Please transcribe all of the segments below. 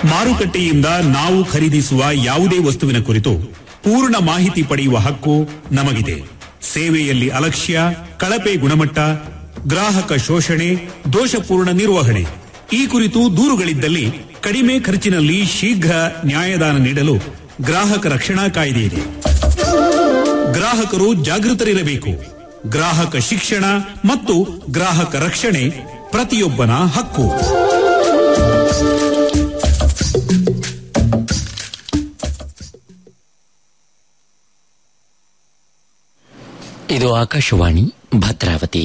ಮಾರುಕಟ್ಟೆಯಿಂದ ನಾವು ಖರೀದಿಸುವ ಯಾವುದೇ ವಸ್ತುವಿನ ಕುರಿತು ಪೂರ್ಣ ಮಾಹಿತಿ ಪಡೆಯುವ ಹಕ್ಕು ನಮಗಿದೆ ಸೇವೆಯಲ್ಲಿ ಅಲಕ್ಷ್ಯ ಕಳಪೆ ಗುಣಮಟ್ಟ ಗ್ರಾಹಕ ಶೋಷಣೆ ದೋಷಪೂರ್ಣ ನಿರ್ವಹಣೆ ಈ ಕುರಿತು ದೂರುಗಳಿದ್ದಲ್ಲಿ ಕಡಿಮೆ ಖರ್ಚಿನಲ್ಲಿ ಶೀಘ್ರ ನ್ಯಾಯದಾನ ನೀಡಲು ಗ್ರಾಹಕ ರಕ್ಷಣಾ ಕಾಯ್ದೆ ಇದೆ ಗ್ರಾಹಕರು ಜಾಗೃತರಿರಬೇಕು ಗ್ರಾಹಕ ಶಿಕ್ಷಣ ಮತ್ತು ಗ್ರಾಹಕ ರಕ್ಷಣೆ ಪ್ರತಿಯೊಬ್ಬನ ಹಕ್ಕು ಇದು ಆಕಾಶವಾಣಿ ಭದ್ರಾವತಿ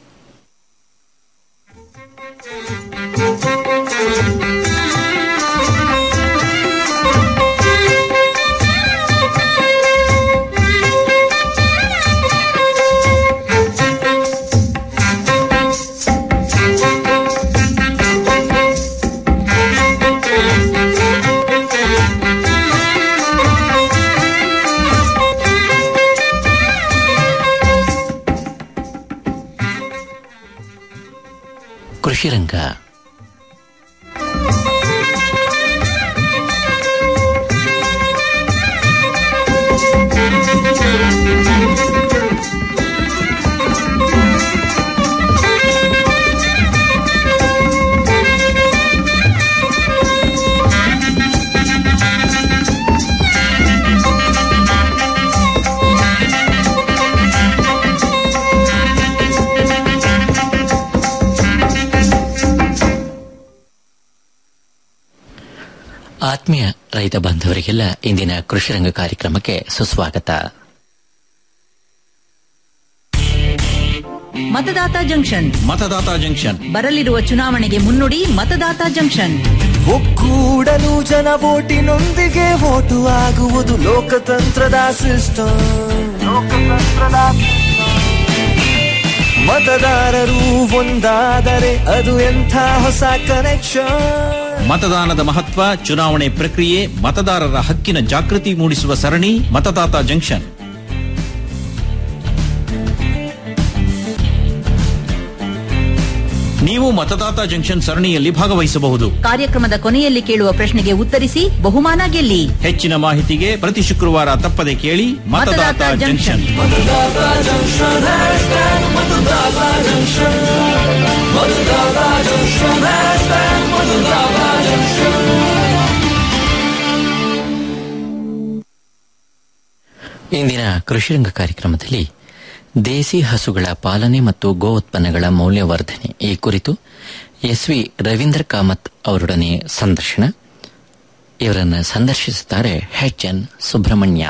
ಕೃಷಿ ರಂಗ ಆತ್ಮೀಯ ರೈತ ಬಾಂಧವರಿಗೆಲ್ಲ ಇಂದಿನ ಕೃಷಿ ರಂಗ ಕಾರ್ಯಕ್ರಮಕ್ಕೆ ಸುಸ್ವಾಗತ ಮತದಾತ ಜಂಕ್ಷನ್ ಮತದಾತ ಜಂಕ್ಷನ್ ಬರಲಿರುವ ಚುನಾವಣೆಗೆ ಮುನ್ನುಡಿ ಮತದಾತ ಜಂಕ್ಷನ್ ಒಕ್ಕೂಡಲು ಜನ ಓಟಿನೊಂದಿಗೆ ಓಟು ಆಗುವುದು ಲೋಕತಂತ್ರದ ಸಿಸ್ಟಮ್ ಮತದಾರರು ಒಂದಾದರೆ ಅದು ಎಂಥ ಹೊಸ ಕನೆಕ್ಷನ್ ಮತದಾನದ ಮಹತ್ವ ಚುನಾವಣೆ ಪ್ರಕ್ರಿಯೆ ಮತದಾರರ ಹಕ್ಕಿನ ಜಾಗೃತಿ ಮೂಡಿಸುವ ಸರಣಿ ಮತದಾತ ಜಂಕ್ಷನ್ ನೀವು ಮತದಾತ ಜಂಕ್ಷನ್ ಸರಣಿಯಲ್ಲಿ ಭಾಗವಹಿಸಬಹುದು ಕಾರ್ಯಕ್ರಮದ ಕೊನೆಯಲ್ಲಿ ಕೇಳುವ ಪ್ರಶ್ನೆಗೆ ಉತ್ತರಿಸಿ ಬಹುಮಾನ ಗೆಲ್ಲಿ ಹೆಚ್ಚಿನ ಮಾಹಿತಿಗೆ ಪ್ರತಿ ಶುಕ್ರವಾರ ತಪ್ಪದೆ ಕೇಳಿ ಮತದಾತ ಮತದಾತ ಜಂಕ್ಷನ್ ಜಂಕ್ಷನ್. ಇಂದಿನ ಕೃಷಿ ರಂಗ ಕಾರ್ಯಕ್ರಮದಲ್ಲಿ ದೇಸಿ ಹಸುಗಳ ಪಾಲನೆ ಮತ್ತು ಗೋ ಉತ್ಪನ್ನಗಳ ಮೌಲ್ಯವರ್ಧನೆ ಈ ಕುರಿತು ಎಸ್ವಿ ರವೀಂದ್ರ ಕಾಮತ್ ಅವರೊಡನೆ ಸಂದರ್ಶನ ಇವರನ್ನು ಸಂದರ್ಶಿಸುತ್ತಾರೆ ಎಚ್ ಎನ್ ಸುಬ್ರಹ್ಮಣ್ಯ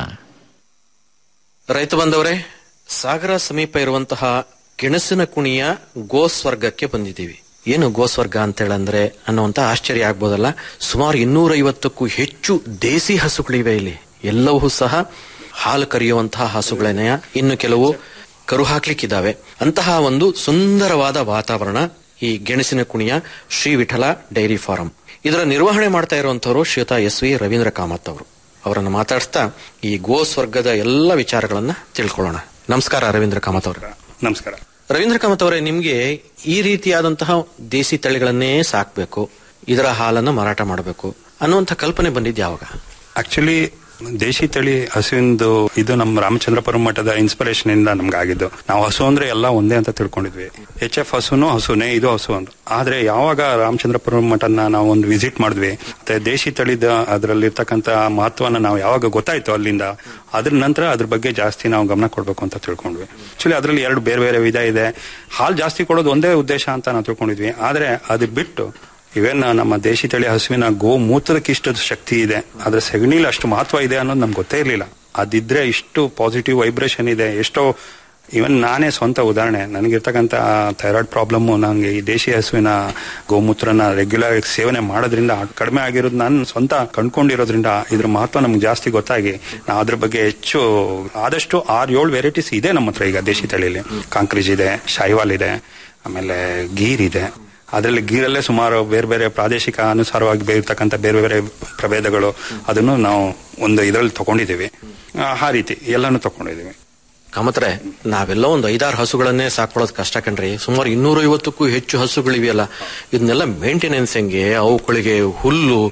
ರೈತ ಬಂದವರೇ ಸಾಗರ ಸಮೀಪ ಇರುವಂತಹ ಗೆಣಸಿನ ಕುಣಿಯ ಗೋಸ್ವರ್ಗಕ್ಕೆ ಬಂದಿದ್ದೀವಿ ಏನು ಗೋಸ್ವರ್ಗ ಅಂತ ಹೇಳಂದ್ರೆ ಅನ್ನುವಂತ ಆಶ್ಚರ್ಯ ಆಗ್ಬೋದಲ್ಲ ಸುಮಾರು ಇನ್ನೂರೈವತ್ತಕ್ಕೂ ಹೆಚ್ಚು ದೇಸಿ ಹಸುಗಳಿವೆ ಇಲ್ಲಿ ಎಲ್ಲವೂ ಸಹ ಹಾಲು ಕರೆಯುವಂತಹ ಹಸುಗಳೇನೆಯ ಇನ್ನು ಕೆಲವು ಕರು ಹಾಕ್ಲಿಕ್ಕಿದ್ದಾವೆ ಅಂತಹ ಒಂದು ಸುಂದರವಾದ ವಾತಾವರಣ ಈ ಗೆಣಸಿನ ಕುಣಿಯ ಶ್ರೀ ವಿಠಲ ಡೈರಿ ಫಾರಂ ಇದರ ನಿರ್ವಹಣೆ ಮಾಡ್ತಾ ಇರುವಂತವರು ಶ್ರೀಯುತ ಎಸ್ ವಿ ರವೀಂದ್ರ ಕಾಮತ್ ಅವರು ಅವರನ್ನು ಮಾತಾಡಿಸ್ತಾ ಈ ಗೋ ಸ್ವರ್ಗದ ಎಲ್ಲ ವಿಚಾರಗಳನ್ನ ತಿಳ್ಕೊಳ್ಳೋಣ ನಮಸ್ಕಾರ ರವೀಂದ್ರ ಕಾಮತ್ ಅವರ ನಮಸ್ಕಾರ ರವೀಂದ್ರ ಕಾಮತ್ ಅವರೇ ನಿಮ್ಗೆ ಈ ರೀತಿಯಾದಂತಹ ದೇಸಿ ತಳಿಗಳನ್ನೇ ಸಾಕ್ಬೇಕು ಇದರ ಹಾಲನ್ನು ಮಾರಾಟ ಮಾಡಬೇಕು ಅನ್ನುವಂಥ ಕಲ್ಪನೆ ಬಂದಿದ್ದು ಯಾವಾಗ ಆಕ್ಚುಲಿ ದೇಶಿ ತಳಿ ಹಸುವಿಂದು ಇದು ನಮ್ಮ ರಾಮಚಂದ್ರಪುರ ಮಠದ ಇನ್ಸ್ಪಿರೇಷನ್ ಇಂದ ನಮ್ಗೆ ಆಗಿದ್ದು ನಾವು ಹಸು ಅಂದ್ರೆ ಎಲ್ಲ ಒಂದೇ ಅಂತ ತಿಳ್ಕೊಂಡಿದ್ವಿ ಎಚ್ ಎಫ್ ಹಸುನು ಹಸುನೇ ಇದು ಹಸು ಅಂತ ಆದ್ರೆ ಯಾವಾಗ ರಾಮಚಂದ್ರಪುರ ಮಠನ ನಾವು ಒಂದು ವಿಸಿಟ್ ಮಾಡಿದ್ವಿ ಮತ್ತೆ ದೇಶಿ ತಳಿದ ಅದರಲ್ಲಿರ್ತಕ್ಕಂಥ ಮಹತ್ವನ ನಾವು ಯಾವಾಗ ಗೊತ್ತಾಯ್ತು ಅಲ್ಲಿಂದ ಅದ್ರ ನಂತರ ಅದ್ರ ಬಗ್ಗೆ ಜಾಸ್ತಿ ನಾವು ಗಮನ ಕೊಡ್ಬೇಕು ಅಂತ ತಿಳ್ಕೊಂಡ್ವಿ ಆಕ್ಚುಲಿ ಅದರಲ್ಲಿ ಎರಡು ಬೇರೆ ಬೇರೆ ವಿಧ ಇದೆ ಹಾಲು ಜಾಸ್ತಿ ಕೊಡೋದು ಒಂದೇ ಉದ್ದೇಶ ಅಂತ ನಾವು ತಿಳ್ಕೊಂಡಿದ್ವಿ ಆದ್ರೆ ಅದು ಬಿಟ್ಟು ಇವೇನ್ ನಮ್ಮ ದೇಶಿ ತಳಿ ಹಸುವಿನ ಗೋ ಮೂತ್ರಕ್ಕೆ ಇಷ್ಟದ ಶಕ್ತಿ ಇದೆ ಆದ್ರೆ ಸೆಗಣಿಲಿ ಅಷ್ಟು ಮಹತ್ವ ಇದೆ ಅನ್ನೋದು ನಮ್ಗೆ ಗೊತ್ತೇ ಇರಲಿಲ್ಲ ಅದಿದ್ರೆ ಇಷ್ಟು ಪಾಸಿಟಿವ್ ವೈಬ್ರೇಷನ್ ಇದೆ ಎಷ್ಟೋ ಇವನ್ ನಾನೇ ಸ್ವಂತ ಉದಾಹರಣೆ ನನಗಿರ್ತಕ್ಕಂಥ ಥೈರಾಯ್ಡ್ ಪ್ರಾಬ್ಲಮ್ ನಂಗೆ ಈ ದೇಶಿ ಹಸುವಿನ ಗೋಮೂತ್ರನ ರೆಗ್ಯುಲರ್ ಸೇವನೆ ಮಾಡೋದ್ರಿಂದ ಕಡಿಮೆ ಆಗಿರೋದು ನಾನು ಸ್ವಂತ ಕಂಡ್ಕೊಂಡಿರೋದ್ರಿಂದ ಇದ್ರ ಮಹತ್ವ ನಮ್ಗೆ ಜಾಸ್ತಿ ಗೊತ್ತಾಗಿ ನಾವು ಅದ್ರ ಬಗ್ಗೆ ಹೆಚ್ಚು ಆದಷ್ಟು ಆರು ಏಳು ವೆರೈಟೀಸ್ ಇದೆ ನಮ್ಮ ಹತ್ರ ಈಗ ದೇಶಿ ತಳಿಲಿ ಕಾಂಕ್ರೀಜ್ ಇದೆ ಶೈವಾಲ್ ಇದೆ ಆಮೇಲೆ ಗೀರ್ ಇದೆ ಅದರಲ್ಲಿ ಗೀರಲ್ಲೇ ಸುಮಾರು ಬೇರೆ ಬೇರೆ ಪ್ರಾದೇಶಿಕ ಅನುಸಾರವಾಗಿ ಬೇರ್ತಕ್ಕಂಥ ಬೇರೆ ಬೇರೆ ಪ್ರಭೇದಗಳು ಅದನ್ನು ನಾವು ಒಂದು ಇದರಲ್ಲಿ ತಗೊಂಡಿದ್ದೀವಿ ಆ, ಆ ರೀತಿ ಎಲ್ಲಾನು ತಗೊಂಡಿದ್ದೀವಿ ಕಾಮತ್ರೆ ನಾವೆಲ್ಲ ಒಂದು ಐದಾರು ಹಸುಗಳನ್ನೇ ಸಾಕೊಳ್ಳೋದು ಕಷ್ಟ ಕಣ್ರಿ ಸುಮಾರು ಇನ್ನೂರೈವತ್ತಕ್ಕೂ ಹೆಚ್ಚು ಹಸುಗಳಿವೆಯಲ್ಲ ಇದನ್ನೆಲ್ಲ ಮೇಂಟೆನೆನ್ಸ್ ಹೆಂಗೆ ಅವುಗಳಿಗೆ ಹುಲ್ಲು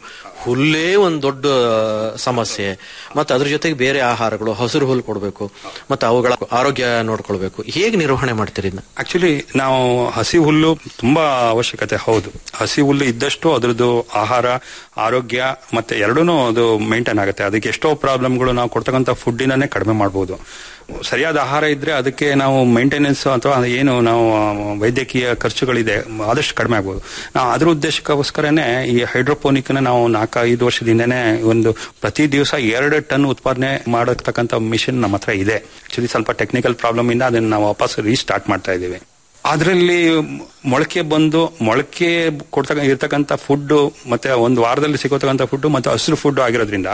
ಹುಲ್ಲೇ ಒಂದು ದೊಡ್ಡ ಸಮಸ್ಯೆ ಮತ್ತೆ ಅದ್ರ ಜೊತೆಗೆ ಬೇರೆ ಆಹಾರಗಳು ಹಸಿರು ಹುಲ್ಲು ಕೊಡಬೇಕು ಮತ್ತೆ ಅವುಗಳ ಆರೋಗ್ಯ ನೋಡ್ಕೊಳ್ಬೇಕು ಹೇಗೆ ನಿರ್ವಹಣೆ ಮಾಡ್ತೀರಿ ಇದನ್ನ ಆಕ್ಚುಲಿ ನಾವು ಹಸಿ ಹುಲ್ಲು ತುಂಬಾ ಅವಶ್ಯಕತೆ ಹೌದು ಹಸಿ ಹುಲ್ಲು ಇದ್ದಷ್ಟು ಅದ್ರದ್ದು ಆಹಾರ ಆರೋಗ್ಯ ಮತ್ತೆ ಎರಡೂ ಅದು ಮೇಂಟೈನ್ ಆಗುತ್ತೆ ಅದಕ್ಕೆ ಎಷ್ಟೋ ಪ್ರಾಬ್ಲಮ್ಗಳು ನಾವು ಕೊಡ್ತಕ್ಕಂಥ ಫುಡ್ಡಿನೇ ಕಡಿಮೆ ಮಾಡ್ಬೋದು ಸರಿಯಾದ ಆಹಾರ ಇದ್ರೆ ಅದಕ್ಕೆ ನಾವು ಮೇಂಟೆನೆನ್ಸ್ ಅಥವಾ ಏನು ನಾವು ವೈದ್ಯಕೀಯ ಖರ್ಚುಗಳಿದೆ ಆದಷ್ಟು ಕಡಿಮೆ ಆಗ್ಬೋದು ನಾವು ಅದ್ರ ಉದ್ದೇಶಕ್ಕೋಸ್ಕರನೇ ಈ ಹೈಡ್ರೋಪೋನಿಕ್ ನಾವು ನಾಲ್ಕು ಐದು ವರ್ಷದಿಂದನೇ ಒಂದು ಪ್ರತಿ ದಿವಸ ಎರಡು ಟನ್ ಉತ್ಪಾದನೆ ಮಾಡತಕ್ಕಂಥ ಮಿಷನ್ ನಮ್ಮ ಹತ್ರ ಇದೆ ಆಕ್ಚುಲಿ ಸ್ವಲ್ಪ ಟೆಕ್ನಿಕಲ್ ಪ್ರಾಬ್ಲಮ್ ಇಂದ ಅದನ್ನ ನಾವು ವಾಪಸ್ ರೀಸ್ಟಾರ್ಟ್ ಮಾಡ್ತಾ ಇದ್ದೀವಿ ಅದರಲ್ಲಿ ಮೊಳಕೆ ಬಂದು ಮೊಳಕೆ ಕೊಡ್ತಕ್ಕ ಇರ್ತಕ್ಕಂಥ ಫುಡ್ ಮತ್ತೆ ಒಂದು ವಾರದಲ್ಲಿ ಸಿಗೋತಕ್ಕಂಥ ಫುಡ್ ಮತ್ತೆ ಹಸಿರು ಫುಡ್ ಆಗಿರೋದ್ರಿಂದ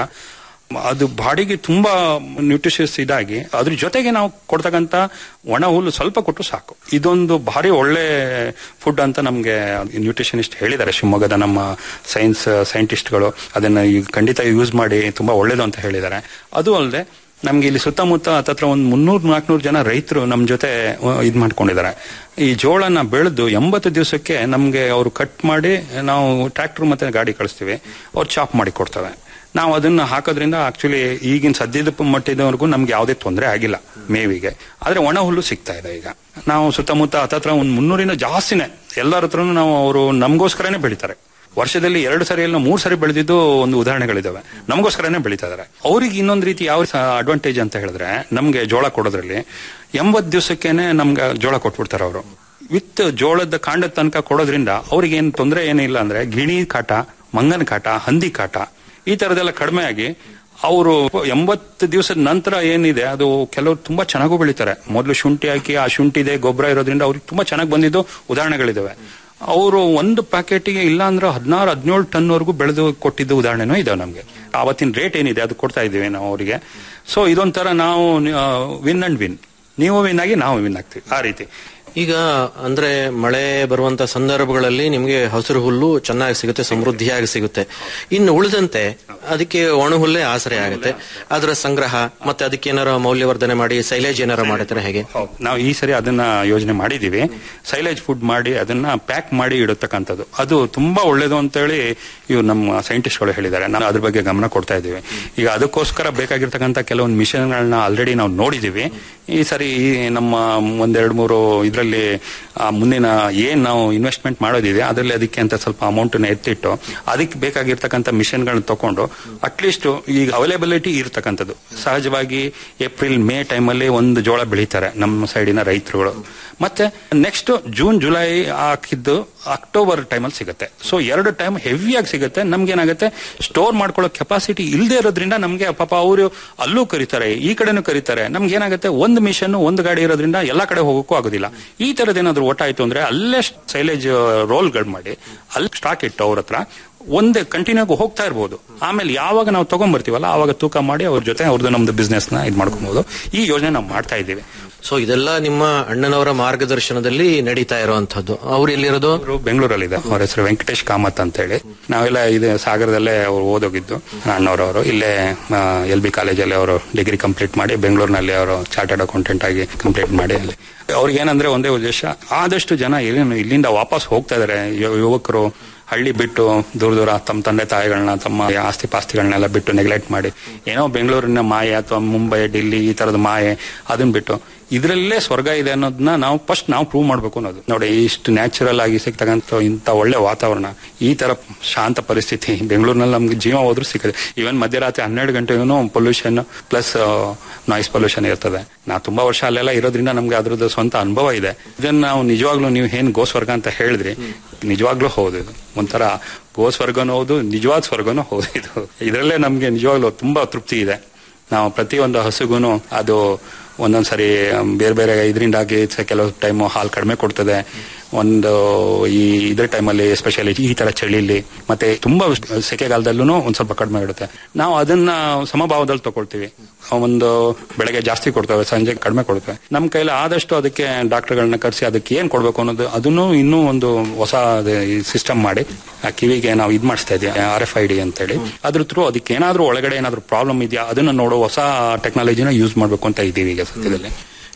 ಅದು ಬಾಡಿಗೆ ತುಂಬಾ ನ್ಯೂಟ್ರಿಷಿಯಸ್ ಇದಾಗಿ ಅದ್ರ ಜೊತೆಗೆ ನಾವು ಕೊಡ್ತಕ್ಕಂಥ ಒಣ ಹುಲ್ಲು ಸ್ವಲ್ಪ ಕೊಟ್ಟು ಸಾಕು ಇದೊಂದು ಭಾರಿ ಒಳ್ಳೆ ಫುಡ್ ಅಂತ ನಮಗೆ ನ್ಯೂಟ್ರಿಷನಿಸ್ಟ್ ಹೇಳಿದ್ದಾರೆ ಶಿವಮೊಗ್ಗದ ನಮ್ಮ ಸೈನ್ಸ್ ಸೈಂಟಿಸ್ಟ್ಗಳು ಅದನ್ನ ಈಗ ಖಂಡಿತ ಯೂಸ್ ಮಾಡಿ ತುಂಬಾ ಒಳ್ಳೇದು ಅಂತ ಹೇಳಿದ್ದಾರೆ ಅದು ಅಲ್ಲದೆ ನಮ್ಗೆ ಇಲ್ಲಿ ಸುತ್ತಮುತ್ತ ಹತ್ತತ್ರ ಒಂದು ಮುನ್ನೂರ್ ನಾಲ್ಕನೂರು ಜನ ರೈತರು ನಮ್ಮ ಜೊತೆ ಇದು ಮಾಡ್ಕೊಂಡಿದ್ದಾರೆ ಈ ಜೋಳನ ಬೆಳೆದು ಎಂಬತ್ತು ದಿವಸಕ್ಕೆ ನಮ್ಗೆ ಅವರು ಕಟ್ ಮಾಡಿ ನಾವು ಟ್ರ್ಯಾಕ್ಟರ್ ಮತ್ತೆ ಗಾಡಿ ಕಳಿಸ್ತೀವಿ ಅವ್ರು ಚಾಪ್ ಮಾಡಿ ಕೊಡ್ತವೆ ನಾವು ಅದನ್ನ ಹಾಕೋದ್ರಿಂದ ಆಕ್ಚುಲಿ ಈಗಿನ ಸದ್ಯದ ಮಟ್ಟಿದವರೆಗೂ ನಮ್ಗೆ ಯಾವುದೇ ತೊಂದರೆ ಆಗಿಲ್ಲ ಮೇವಿಗೆ ಆದ್ರೆ ಒಣ ಹುಲ್ಲು ಸಿಗ್ತಾ ಇದೆ ಈಗ ನಾವು ಸುತ್ತಮುತ್ತ ಹತ್ತತ್ರ ಒಂದು ಮುನ್ನೂರಿಂದ ಜಾಸ್ತಿನೇ ಎಲ್ಲರ ಹತ್ರನೂ ನಾವು ಅವರು ನಮಗೋಸ್ಕರನೇ ಬೆಳಿತಾರೆ ವರ್ಷದಲ್ಲಿ ಎರಡು ಸರಿ ಇಲ್ಲ ಮೂರು ಸರಿ ಬೆಳೆದಿದ್ದು ಒಂದು ಉದಾಹರಣೆಗಳಿದಾವೆ ನಮಗೋಸ್ಕರನೇ ಬೆಳೀತಾ ಇದಾರೆ ಅವ್ರಿಗೆ ಇನ್ನೊಂದು ರೀತಿ ಯಾವ ಅಡ್ವಾಂಟೇಜ್ ಅಂತ ಹೇಳಿದ್ರೆ ನಮ್ಗೆ ಜೋಳ ಕೊಡೋದ್ರಲ್ಲಿ ಎಂಬತ್ತು ದಿವಸಕ್ಕೇನೆ ನಮ್ಗೆ ಜೋಳ ಕೊಟ್ಬಿಡ್ತಾರೆ ಅವರು ವಿತ್ ಜೋಳದ ಕಾಂಡದ ತನಕ ಕೊಡೋದ್ರಿಂದ ಅವ್ರಿಗೆ ಏನು ತೊಂದರೆ ಏನಿಲ್ಲ ಅಂದ್ರೆ ಗಿಣಿ ಕಾಟ ಮಂಗನ ಕಾಟ ಹಂದಿ ಕಾಟ ಈ ತರದೆಲ್ಲ ಕಡಿಮೆ ಆಗಿ ಅವರು ಎಂಬತ್ತು ದಿವಸದ ನಂತರ ಏನಿದೆ ಅದು ಕೆಲವರು ತುಂಬಾ ಚೆನ್ನಾಗೂ ಬೆಳಿತಾರೆ ಮೊದಲು ಶುಂಠಿ ಹಾಕಿ ಆ ಶುಂಠಿದೆ ಗೊಬ್ಬರ ಇರೋದ್ರಿಂದ ಅವ್ರಿಗೆ ತುಂಬಾ ಚೆನ್ನಾಗಿ ಬಂದಿದ್ದು ಉದಾಹರಣೆಗಳಿದಾವೆ ಅವರು ಒಂದು ಪ್ಯಾಕೆಟ್ಗೆ ಇಲ್ಲ ಅಂದ್ರೆ ಹದಿನಾರು ಹದಿನೇಳು ಟನ್ ವರೆಗೂ ಬೆಳೆದು ಕೊಟ್ಟಿದ್ದ ಉದಾಹರಣೆನೂ ಇದಾವೆ ನಮಗೆ ಆವತ್ತಿನ ರೇಟ್ ಏನಿದೆ ಅದು ಕೊಡ್ತಾ ಇದ್ದೀವಿ ನಾವು ಅವರಿಗೆ ಸೊ ಇದೊಂಥರ ನಾವು ವಿನ್ ಅಂಡ್ ವಿನ್ ನೀವು ವಿನ್ ಆಗಿ ನಾವು ವಿನ್ ಆಗ್ತೀವಿ ಆ ರೀತಿ ಈಗ ಅಂದ್ರೆ ಮಳೆ ಬರುವಂತ ಸಂದರ್ಭಗಳಲ್ಲಿ ನಿಮ್ಗೆ ಹಸಿರು ಹುಲ್ಲು ಚೆನ್ನಾಗಿ ಸಿಗುತ್ತೆ ಸಮೃದ್ಧಿಯಾಗಿ ಸಿಗುತ್ತೆ ಇನ್ನು ಉಳಿದಂತೆ ಅದಕ್ಕೆ ಒಣ ಹುಲ್ಲೇ ಆಸರೆ ಆಗುತ್ತೆ ಅದರ ಸಂಗ್ರಹ ಮತ್ತೆ ಅದಕ್ಕೆ ಏನಾರ ಮೌಲ್ಯವರ್ಧನೆ ಮಾಡಿ ಸೈಲೇಜ್ ಏನಾರ ಮಾಡುತ್ತಾರೆ ಹೇಗೆ ಹೌದು ನಾವು ಈ ಸರಿ ಅದನ್ನ ಯೋಜನೆ ಮಾಡಿದೀವಿ ಸೈಲೇಜ್ ಫುಡ್ ಮಾಡಿ ಅದನ್ನ ಪ್ಯಾಕ್ ಮಾಡಿ ಇಡತಕ್ಕಂಥದ್ದು ಅದು ತುಂಬಾ ಒಳ್ಳೇದು ಅಂತೇಳಿ ಇವ್ರು ನಮ್ಮ ಸೈಂಟಿಸ್ಟ್ಗಳು ಹೇಳಿದ್ದಾರೆ ನಾವು ಅದ್ರ ಬಗ್ಗೆ ಗಮನ ಕೊಡ್ತಾ ಇದ್ದೀವಿ ಈಗ ಅದಕ್ಕೋಸ್ಕರ ಬೇಕಾಗಿರ್ತಕ್ಕಂಥ ಕೆಲವೊಂದು ಮಿಷನ್ಗಳನ್ನ ಆಲ್ರೆಡಿ ನಾವು ನೋಡಿದೀವಿ ಈ ಸರಿ ಈ ನಮ್ಮ ಒಂದೆರಡು ಮೂರು ಇದರಲ್ಲಿ ಮುಂದಿನ ಏನ್ ನಾವು ಇನ್ವೆಸ್ಟ್ಮೆಂಟ್ ಮಾಡೋದಿದೆ ಅದರಲ್ಲಿ ಅದಕ್ಕೆ ಅಂತ ಸ್ವಲ್ಪ ಅಮೌಂಟ್ ಎತ್ತಿಟ್ಟು ಅದಕ್ಕೆ ಬೇಕಾಗಿರ್ತಕ್ಕಂಥ ಮಿಷನ್ಗಳನ್ನ ತಗೊಂಡು ಅಟ್ಲೀಸ್ಟ್ ಈಗ ಅವೈಲೇಬಿಲಿಟಿ ಇರ್ತಕ್ಕಂಥದ್ದು ಸಹಜವಾಗಿ ಏಪ್ರಿಲ್ ಮೇ ಟೈಮಲ್ಲಿ ಒಂದು ಜೋಳ ಬೆಳೀತಾರೆ ನಮ್ಮ ಸೈಡಿನ ರೈತರುಗಳು ಮತ್ತೆ ನೆಕ್ಸ್ಟ್ ಜೂನ್ ಜುಲೈ ಹಾಕಿದ್ದು ಅಕ್ಟೋಬರ್ ಟೈಮಲ್ಲಿ ಸಿಗುತ್ತೆ ಸೊ ಎರಡು ಟೈಮ್ ಹೆವಿಯಾಗಿ ಸಿಗುತ್ತೆ ನಮ್ಗೆ ಏನಾಗುತ್ತೆ ಸ್ಟೋರ್ ಮಾಡ್ಕೊಳ್ಳೋ ಕೆಪಾಸಿಟಿ ಇಲ್ಲದೆ ಇರೋದ್ರಿಂದ ನಮ್ಗೆ ಪಾಪ ಅವರು ಅಲ್ಲೂ ಕರೀತಾರೆ ಈ ಕಡೆನೂ ಕರೀತಾರೆ ನಮ್ಗೆ ಏನಾಗುತ್ತೆ ಒಂದು ಮಿಷನ್ ಒಂದು ಗಾಡಿ ಇರೋದ್ರಿಂದ ಎಲ್ಲಾ ಕಡೆ ಹೋಗೋಕ್ಕೂ ಆಗೋದಿಲ್ಲ ಈ ತರದೇನಾದ್ರೂ ಒಟ್ಟಾಯ್ತು ಅಂದ್ರೆ ಅಲ್ಲೇ ಸೈಲೇಜ್ ರೋಲ್ಗಳು ಮಾಡಿ ಅಲ್ಲಿ ಸ್ಟಾಕ್ ಇಟ್ಟು ಅವ್ರ ಹತ್ರ ಒಂದೇ ಕಂಟಿನ್ಯೂ ಹೋಗ್ತಾ ಇರ್ಬೋದು ಆಮೇಲೆ ಯಾವಾಗ ನಾವು ತಗೊಂಡ್ಬರ್ತೀವಲ್ಲ ಆವಾಗ ತೂಕ ಮಾಡಿ ಅವ್ರ ಜೊತೆ ಅವ್ರದ್ದು ನಮ್ದು ಬಿಸ್ನೆಸ್ ನ ಇದು ಮಾಡ್ಕೊಬಹುದು ಈ ಯೋಜನೆ ನಾವು ಮಾಡ್ತಾ ಇದ್ದೀವಿ ಸೊ ಇದೆಲ್ಲ ನಿಮ್ಮ ಅಣ್ಣನವರ ಮಾರ್ಗದರ್ಶನದಲ್ಲಿ ನಡೀತಾ ಇರುವಂತದ್ದು ಅವ್ರು ಎಲ್ಲಿರೋದು ಅವರು ಬೆಂಗಳೂರಲ್ಲಿದೆ ಅವ್ರ ಹೆಸರು ವೆಂಕಟೇಶ್ ಕಾಮತ್ ಅಂತ ಹೇಳಿ ನಾವೆಲ್ಲ ಇದು ಸಾಗರದಲ್ಲೇ ಅವ್ರು ಓದೋಗಿದ್ದು ಅಣ್ಣವರವರು ಇಲ್ಲೇ ಎಲ್ ಬಿ ಕಾಲೇಜಲ್ಲಿ ಅವರು ಡಿಗ್ರಿ ಕಂಪ್ಲೀಟ್ ಮಾಡಿ ಬೆಂಗಳೂರಿನಲ್ಲಿ ಅವರು ಚಾರ್ಟರ್ಡ್ ಅಕೌಂಟೆಂಟ್ ಆಗಿ ಕಂಪ್ಲೀಟ್ ಮಾಡಿ ಅಲ್ಲಿ ಅವ್ರಿಗೆ ಏನಂದ್ರೆ ಒಂದೇ ಉದ್ದೇಶ ಆದಷ್ಟು ಜನ ಏನು ಇಲ್ಲಿಂದ ವಾಪಸ್ ಹೋಗ್ತಾ ಇದಾರೆ ಯುವಕರು ಹಳ್ಳಿ ಬಿಟ್ಟು ದೂರ ದೂರ ತಮ್ಮ ತಂದೆ ತಾಯಿಗಳನ್ನ ತಮ್ಮ ಆಸ್ತಿ ಪಾಸ್ತಿಗಳನ್ನೆಲ್ಲ ಬಿಟ್ಟು ನೆಗ್ಲೆಕ್ಟ್ ಮಾಡಿ ಏನೋ ಬೆಂಗಳೂರಿನ ಮಾಯೆ ಅಥವಾ ಮುಂಬೈ ಡಿಲ್ಲಿ ಈ ತರದ ಮಾಯೆ ಅದನ್ನ ಬಿಟ್ಟು ಇದರಲ್ಲೇ ಸ್ವರ್ಗ ಇದೆ ಅನ್ನೋದನ್ನ ನಾವು ಫಸ್ಟ್ ನಾವು ಪ್ರೂವ್ ಮಾಡ್ಬೇಕು ಅನ್ನೋದು ನೋಡಿ ಇಷ್ಟು ನ್ಯಾಚುರಲ್ ಆಗಿ ಸಿಗ್ತಕ್ಕಂಥ ಇಂಥ ಒಳ್ಳೆ ವಾತಾವರಣ ಈ ತರ ಶಾಂತ ಪರಿಸ್ಥಿತಿ ಬೆಂಗಳೂರಿನಲ್ಲಿ ನಮ್ಗೆ ಜೀವ ಹೋದ್ರೂ ಸಿಕ್ಕದೆ ಈವನ್ ಮಧ್ಯರಾತ್ರಿ ಹನ್ನೆರಡು ಗಂಟೆಗೂ ಪೊಲ್ಯೂಷನ್ ಪ್ಲಸ್ ನಾಯ್ಸ್ ಪೊಲ್ಯೂಷನ್ ಇರ್ತದೆ ನಾ ತುಂಬಾ ವರ್ಷ ಅಲ್ಲೆಲ್ಲ ಇರೋದ್ರಿಂದ ನಮ್ಗೆ ಅದ್ರದ್ದು ಸ್ವಂತ ಅನುಭವ ಇದೆ ಇದನ್ನ ನಾವು ನಿಜವಾಗ್ಲೂ ನೀವು ಏನ್ ಗೋ ಸ್ವರ್ಗ ಅಂತ ಹೇಳಿದ್ರಿ ನಿಜವಾಗ್ಲೂ ಹೌದು ಇದು ಒಂಥರ ಗೋ ಸ್ವರ್ಗನೂ ಹೌದು ನಿಜವಾದ ಸ್ವರ್ಗನೂ ಹೌದು ಇದು ಇದರಲ್ಲೇ ನಮ್ಗೆ ನಿಜವಾಗ್ಲೂ ತುಂಬಾ ತೃಪ್ತಿ ಇದೆ ನಾವು ಪ್ರತಿಯೊಂದು ಹಸುಗುನು ಅದು ಒಂದೊಂದ್ಸರಿ ಬೇರೆ ಬೇರೆ ಇದರಿಂದಾಗಿ ಕೆಲವು ಟೈಮ್ ಹಾಲು ಕಡಿಮೆ ಕೊಡ್ತದೆ ಒಂದು ಈ ಇದ್ರ ಟೈಮಲ್ಲಿ ಎಸ್ಪೆಷಲಿ ಈ ತರ ಚಳಿಲಿ ಮತ್ತೆ ತುಂಬಾ ಸೆಕೆಗಾಲದಲ್ಲೂ ಒಂದ್ ಸ್ವಲ್ಪ ಕಡಿಮೆ ಇಡುತ್ತೆ ನಾವು ಅದನ್ನ ಸಮಭಾವದಲ್ಲಿ ತಗೊಳ್ತೀವಿ ಒಂದು ಬೆಳಗ್ಗೆ ಜಾಸ್ತಿ ಕೊಡ್ತೇವೆ ಸಂಜೆ ಕಡಿಮೆ ಕೊಡ್ತೇವೆ ನಮ್ಮ ಕೈಲಿ ಆದಷ್ಟು ಅದಕ್ಕೆ ಡಾಕ್ಟರ್ಗಳನ್ನ ಕರೆಸಿ ಅದಕ್ಕೆ ಏನ್ ಕೊಡ್ಬೇಕು ಅನ್ನೋದು ಅದನ್ನು ಇನ್ನೂ ಒಂದು ಹೊಸ ಸಿಸ್ಟಮ್ ಮಾಡಿ ಆ ಕಿವಿಗೆ ನಾವು ಇದ್ ಮಾಡಿಸ್ತಾ ಇದೀವಿ ಆರ್ ಎಫ್ ಐ ಡಿ ಅಂತೇಳಿ ಅದ್ರ ಥ್ರೂ ಅದಕ್ಕೆ ಏನಾದ್ರೂ ಒಳಗಡೆ ಏನಾದ್ರೂ ಪ್ರಾಬ್ಲಮ್ ಇದೆಯಾ ಅದನ್ನ ನೋಡೋ ಹೊಸ ಟೆಕ್ನಾಲಜಿನ ಯೂಸ್ ಮಾಡ್ಬೇಕು ಅಂತ ಇದ್ದೀವಿ ಈಗ ಸದ್ಯದಲ್ಲಿ